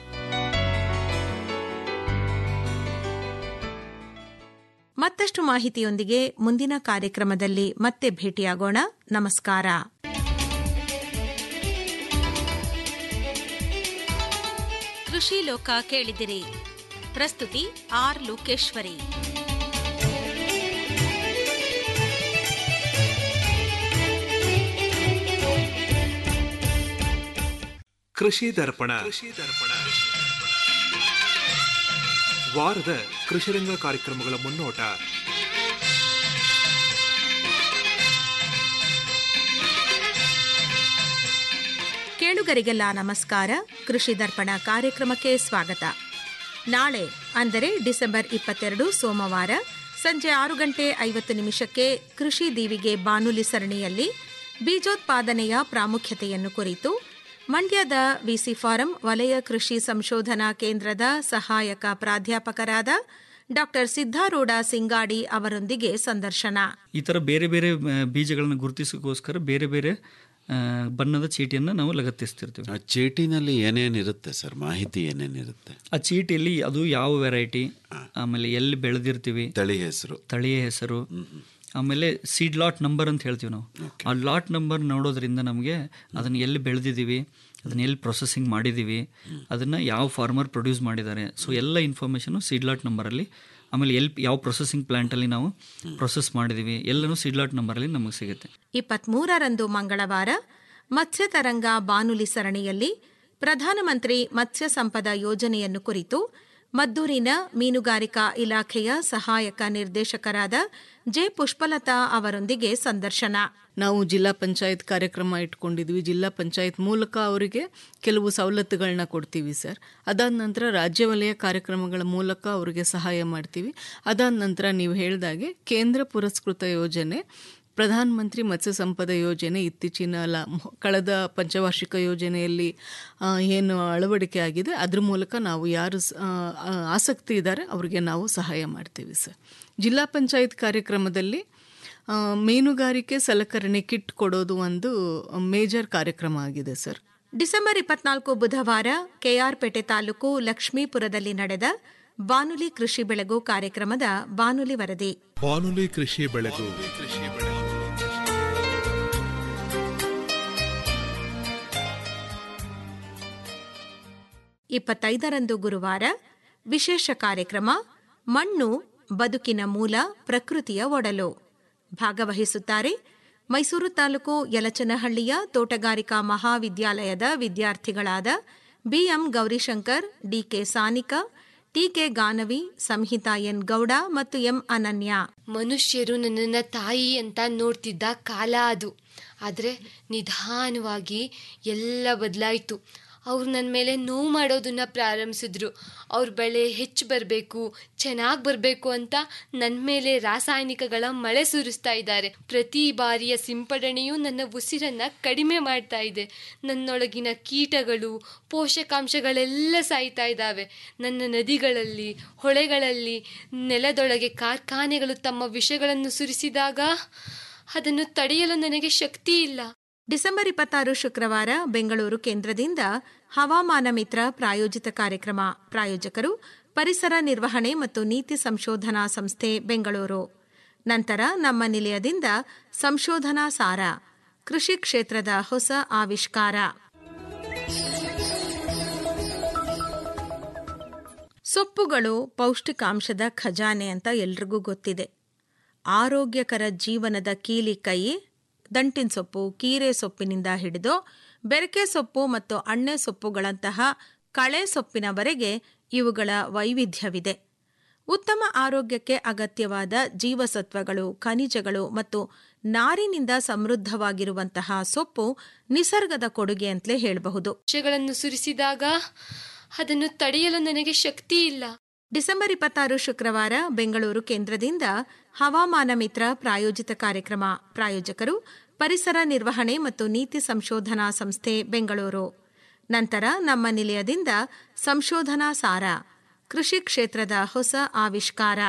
ಮತ್ತಷ್ಟು ಮಾಹಿತಿಯೊಂದಿಗೆ ಮುಂದಿನ ಕಾರ್ಯಕ್ರಮದಲ್ಲಿ ಮತ್ತೆ ಭೇಟಿಯಾಗೋಣ ನಮಸ್ಕಾರ ಕೃಷಿ ಲೋಕ ಕೇಳಿದಿರಿ ಪ್ರಸ್ತುತಿ ಆರ್ ಲೋಕೇಶ್ವರಿ ಕೃಷಿ ದರ್ಪಣ ವಾರದ ಕೃಷಿರಂಗ ಕಾರ್ಯಕ್ರಮಗಳ ಮುನ್ನೋಟ ಕೇಳುಗರಿಗೆಲ್ಲ ನಮಸ್ಕಾರ ಕೃಷಿ ದರ್ಪಣ ಕಾರ್ಯಕ್ರಮಕ್ಕೆ ಸ್ವಾಗತ ನಾಳೆ ಅಂದರೆ ಡಿಸೆಂಬರ್ ಇಪ್ಪತ್ತೆರಡು ಸೋಮವಾರ ಸಂಜೆ ಆರು ಗಂಟೆ ಐವತ್ತು ನಿಮಿಷಕ್ಕೆ ಕೃಷಿ ದೀವಿಗೆ ಬಾನುಲಿ ಸರಣಿಯಲ್ಲಿ ಬೀಜೋತ್ಪಾದನೆಯ ಪ್ರಾಮುಖ್ಯತೆಯನ್ನು ಕುರಿತು ಮಂಡ್ಯದ ವಿಸಿ ಫಾರಂ ವಲಯ ಕೃಷಿ ಸಂಶೋಧನಾ ಕೇಂದ್ರದ ಸಹಾಯಕ ಪ್ರಾಧ್ಯಾಪಕರಾದ ಡಾಕ್ಟರ್ ಸಿದ್ಧಾರೂಢ ಸಿಂಗಾಡಿ ಅವರೊಂದಿಗೆ ಸಂದರ್ಶನ ಈ ಥರ ಬೇರೆ ಬೇರೆ ಆ, ಬೀಜಗಳನ್ನು ಗುರುತಿಸೋಕ್ಕೋಸ್ಕರ ಬೇರೆ ಬೇರೆ ಆ, ಬಣ್ಣದ ಚೀಟಿಯನ್ನು ನಾವು ಲಗತ್ತಿಸ್ತಿರ್ತೀವಿ ಆ ಚೀಟಿನಲ್ಲಿ ಏನೇನಿರುತ್ತೆ ಸರ್ ಮಾಹಿತಿ ಏನೇನಿರುತ್ತೆ ಆ ಚೀಟಿಯಲ್ಲಿ ಅದು ಯಾವ ವೆರೈಟಿ ಆಮೇಲೆ ಎಲ್ಲಿ ಬೆಳೆದಿರ್ತೀವಿ ತಳಿ ಹೆಸರು ತಳಿಯ ಹೆಸರು ಆಮೇಲೆ ಸೀಡ್ ಲಾಟ್ ನಂಬರ್ ಅಂತ ಹೇಳ್ತೀವಿ ನಾವು ಆ ಲಾಟ್ ನಂಬರ್ ನೋಡೋದ್ರಿಂದ ನಮಗೆ ಅದನ್ನು ಎಲ್ಲಿ ಬೆಳೆದಿದ್ದೀವಿ ಅದನ್ನ ಎಲ್ಲಿ ಪ್ರೊಸೆಸಿಂಗ್ ಮಾಡಿದ್ದೀವಿ ಅದನ್ನು ಯಾವ ಫಾರ್ಮರ್ ಪ್ರೊಡ್ಯೂಸ್ ಮಾಡಿದ್ದಾರೆ ಸೊ ಎಲ್ಲ ಇನ್ಫಾರ್ಮೇಷನು ಸೀಡ್ ಲಾಟ್ ನಂಬರಲ್ಲಿ ಆಮೇಲೆ ಎಲ್ಲಿ ಯಾವ ಪ್ರೊಸೆಸಿಂಗ್ ಪ್ಲ್ಯಾಂಟಲ್ಲಿ ನಾವು ಪ್ರೊಸೆಸ್ ಮಾಡಿದ್ದೀವಿ ಎಲ್ಲನೂ ಸೀಡ್ ಲಾಟ್ ನಂಬರಲ್ಲಿ ನಮಗೆ ಸಿಗುತ್ತೆ ಇಪ್ಪತ್ಮೂರರಂದು ಮಂಗಳವಾರ ಮತ್ಸ್ಯ ತರಂಗ ಬಾನುಲಿ ಸರಣಿಯಲ್ಲಿ ಪ್ರಧಾನಮಂತ್ರಿ ಮತ್ಸ್ಯ ಸಂಪದ ಯೋಜನೆಯನ್ನು ಕುರಿತು ಮದ್ದೂರಿನ ಮೀನುಗಾರಿಕಾ ಇಲಾಖೆಯ ಸಹಾಯಕ ನಿರ್ದೇಶಕರಾದ ಜೆ ಪುಷ್ಪಲತಾ ಅವರೊಂದಿಗೆ ಸಂದರ್ಶನ ನಾವು ಜಿಲ್ಲಾ ಪಂಚಾಯತ್ ಕಾರ್ಯಕ್ರಮ ಇಟ್ಕೊಂಡಿದ್ವಿ ಜಿಲ್ಲಾ ಪಂಚಾಯತ್ ಮೂಲಕ ಅವರಿಗೆ ಕೆಲವು ಸವಲತ್ತುಗಳನ್ನ ಕೊಡ್ತೀವಿ ಸರ್ ಅದಾದ ನಂತರ ರಾಜ್ಯ ವಲಯ ಕಾರ್ಯಕ್ರಮಗಳ ಮೂಲಕ ಅವರಿಗೆ ಸಹಾಯ ಮಾಡ್ತೀವಿ ಅದಾದ ನಂತರ ನೀವು ಹೇಳಿದಾಗೆ ಕೇಂದ್ರ ಪುರಸ್ಕೃತ ಯೋಜನೆ ಪ್ರಧಾನ ಮಂತ್ರಿ ಮತ್ಸ್ಯ ಸಂಪದ ಯೋಜನೆ ಇತ್ತೀಚಿನ ಲ ಕಳೆದ ಪಂಚವಾರ್ಷಿಕ ಯೋಜನೆಯಲ್ಲಿ ಆ, ಏನು ಅಳವಡಿಕೆ ಆಗಿದೆ ಅದ್ರ ಮೂಲಕ ನಾವು ಯಾರು ಸ- ಆ, ಆ, ಆಸಕ್ತಿ ಇದ್ದಾರೆ ಅವರಿಗೆ ನಾವು ಸಹಾಯ ಮಾಡ್ತೀವಿ ಸರ್ ಜಿಲ್ಲಾ ಪಂಚಾಯತ್ ಕಾರ್ಯಕ್ರಮದಲ್ಲಿ ಆ, ಮೀನುಗಾರಿಕೆ ಸಲಕರಣೆ ಕಿಟ್ ಕೊಡೋದು ಒಂದು ಮೇಜರ್ ಕಾರ್ಯಕ್ರಮ ಆಗಿದೆ ಸರ್ ಡಿಸೆಂಬರ್ ಇಪ್ಪತ್ನಾಲ್ಕು ಬುಧವಾರ ಕೆಆರ್ಪೇಟೆ ತಾಲೂಕು ಲಕ್ಷ್ಮೀಪುರದಲ್ಲಿ ನಡೆದ ಬಾನುಲಿ ಕೃಷಿ ಬೆಳೆಗು ಕಾರ್ಯಕ್ರಮದ ಬಾನುಲಿ ವರದಿ ಬಾನುಲಿ ಕೃಷಿ ಬೆಳೆಗು ಕೃಷಿ ಬೆಳೆಗು ಇಪ್ಪತ್ತೈದರಂದು ಗುರುವಾರ ವಿಶೇಷ ಕಾರ್ಯಕ್ರಮ ಮಣ್ಣು ಬದುಕಿನ ಮೂಲ ಪ್ರಕೃತಿಯ ಒಡಲು ಭಾಗವಹಿಸುತ್ತಾರೆ ಮೈಸೂರು ತಾಲೂಕು ಯಲಚನಹಳ್ಳಿಯ ತೋಟಗಾರಿಕಾ ಮಹಾವಿದ್ಯಾಲಯದ ವಿದ್ಯಾರ್ಥಿಗಳಾದ B M Gowrishankar D K Sanika T K Ganavi Samhita N Gowda ಮತ್ತು ಎಂ ಅನನ್ಯ ಮನುಷ್ಯರು ನನ್ನನ್ನು ತಾಯಿ ಅಂತ ನೋಡ್ತಿದ್ದ ಕಾಲ ಅದು ಆದರೆ ನಿಧಾನವಾಗಿ ಎಲ್ಲ ಬದಲಾಯಿತು ಅವ್ರು ನನ್ನ ಮೇಲೆ ನೋವು ಮಾಡೋದನ್ನ ಪ್ರಾರಂಭಿಸಿದ್ರು ಅವ್ರ ಬೆಳೆ ಹೆಚ್ಚು ಬರಬೇಕು ಚೆನ್ನಾಗಿ ಬರಬೇಕು ಅಂತ ನನ್ನ ಮೇಲೆ ರಾಸಾಯನಿಕಗಳ ಮಳೆ ಸುರಿಸ್ತಾ ಇದ್ದಾರೆ ಪ್ರತಿ ಬಾರಿಯ ಸಿಂಪಡಣೆಯೂ ನನ್ನ ಉಸಿರನ್ನು ಕಡಿಮೆ ಮಾಡ್ತಾ ಇದೆ ನನ್ನೊಳಗಿನ ಕೀಟಗಳು ಪೋಷಕಾಂಶಗಳೆಲ್ಲ ಸಾಯ್ತಾ ಇದ್ದಾವೆ ನನ್ನ ನದಿಗಳಲ್ಲಿ ಹೊಳೆಗಳಲ್ಲಿ ನೆಲದೊಳಗೆ ಕಾರ್ಖಾನೆಗಳು ತಮ್ಮ ವಿಷಗಳನ್ನು ಸುರಿಸಿದಾಗ ಅದನ್ನು ತಡೆಯಲು ನನಗೆ ಶಕ್ತಿ ಇಲ್ಲ ಡಿಸೆಂಬರ್ ಇಪ್ಪತ್ತಾರು ಶುಕ್ರವಾರ ಬೆಂಗಳೂರು ಕೇಂದ್ರದಿಂದ ಹವಾಮಾನ ಮಿತ್ರ ಪ್ರಾಯೋಜಿತ ಕಾರ್ಯಕ್ರಮ ಪ್ರಾಯೋಜಕರು ಪರಿಸರ ನಿರ್ವಹಣೆ ಮತ್ತು ನೀತಿ ಸಂಶೋಧನಾ ಸಂಸ್ಥೆ ಬೆಂಗಳೂರು ನಂತರ ನಮ್ಮ ನಿಲಯದಿಂದ ಸಂಶೋಧನಾ ಸಾರ ಕೃಷಿ ಕ್ಷೇತ್ರದ ಹೊಸ ಆವಿಷ್ಕಾರ ಸೊಪ್ಪುಗಳು ಪೌಷ್ಟಿಕಾಂಶದ ಖಜಾನೆ ಅಂತ ಎಲ್ರಿಗೂ ಗೊತ್ತಿದೆ ಆರೋಗ್ಯಕರ ಜೀವನದ ಕೀಲಿ ಕೈ ದಂಟಿನ ಸೊಪ್ಪು ಕೀರೆ ಸೊಪ್ಪಿನಿಂದ ಹಿಡಿದು ಬೆರಕೆ ಸೊಪ್ಪು ಮತ್ತು ಅಣ್ಣೆ ಸೊಪ್ಪುಗಳಂತಹ ಕಳೆ ಸೊಪ್ಪಿನವರೆಗೆ ಇವುಗಳ ವೈವಿಧ್ಯವಿದೆ ಉತ್ತಮ ಆರೋಗ್ಯಕ್ಕೆ ಅಗತ್ಯವಾದ ಜೀವಸತ್ವಗಳು ಖನಿಜಗಳು ಮತ್ತು ನಾರಿನಿಂದ ಸಮೃದ್ಧವಾಗಿರುವಂತಹ ಸೊಪ್ಪು ನಿಸರ್ಗದ ಕೊಡುಗೆ ಅಂತಲೇ ಹೇಳಬಹುದು ವಿಷಗಳನ್ನು ಸುರಿಸಿದಾಗ ಅದನ್ನು ತಡೆಯಲು ನನಗೆ ಶಕ್ತಿ ಇಲ್ಲ ಡಿಸೆಂಬರ್ ಇಪ್ಪತ್ತಾರು ಶುಕ್ರವಾರ ಬೆಂಗಳೂರು ಕೇಂದ್ರದಿಂದ ಹವಾಮಾನ ಮಿತ್ರ ಪ್ರಾಯೋಜಿತ ಕಾರ್ಯಕ್ರಮ ಪ್ರಾಯೋಜಕರು ಪರಿಸರ ನಿರ್ವಹಣೆ ಮತ್ತು ನೀತಿ ಸಂಶೋಧನಾ ಸಂಸ್ಥೆ ಬೆಂಗಳೂರು ನಂತರ ನಮ್ಮ ನಿಲಯದಿಂದ ಸಂಶೋಧನಾ ಸಾರ ಕೃಷಿ ಕ್ಷೇತ್ರದ ಹೊಸ ಆವಿಷ್ಕಾರ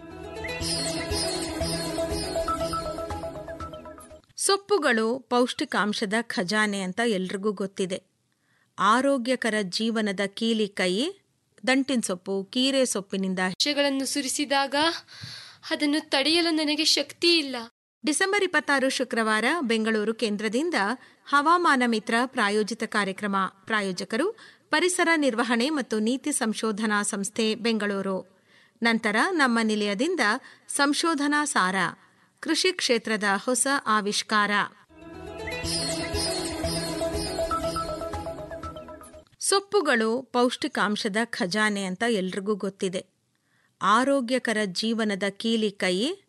ಸೊಪ್ಪುಗಳು ಪೌಷ್ಟಿಕಾಂಶದ ಖಜಾನೆ ಅಂತ ಎಲ್ರಿಗೂ ಗೊತ್ತಿದೆ ಆರೋಗ್ಯಕರ ಜೀವನದ ಕೀಲಿ ಕೈ ದಂಟಿನ ಸೊಪ್ಪು ಕೀರೆ ಸೊಪ್ಪಿನಿಂದ ವಿಷಗಳನ್ನು ಸುರಿಸಿದಾಗ ಅದನ್ನು ತಡೆಯಲು ನನಗೆ ಶಕ್ತಿ ಇಲ್ಲ ಡಿಸೆಂಬರ್ ಇಪ್ಪತ್ತಾರು ಶುಕ್ರವಾರ ಬೆಂಗಳೂರು ಕೇಂದ್ರದಿಂದ ಹವಾಮಾನ ಮಿತ್ರ ಪ್ರಾಯೋಜಿತ ಕಾರ್ಯಕ್ರಮ ಪ್ರಾಯೋಜಕರು ಪರಿಸರ ನಿರ್ವಹಣೆ ಮತ್ತು ನೀತಿ ಸಂಶೋಧನಾ ಸಂಸ್ಥೆ ಬೆಂಗಳೂರು ನಂತರ ನಮ್ಮ ನಿಲಯದಿಂದ ಸಂಶೋಧನಾ ಸಾರ ಕೃಷಿ ಕ್ಷೇತ್ರದ ಹೊಸ ಆವಿಷ್ಕಾರ ಸೊಪ್ಪುಗಳು ಪೌಷ್ಟಿಕಾಂಶದ ಖಜಾನೆ ಅಂತ ಎಲ್ರಿಗೂ ಗೊತ್ತಿದೆ ಆರೋಗ್ಯಕರ ಜೀವನದ ಕೀಲಿ ಕೈ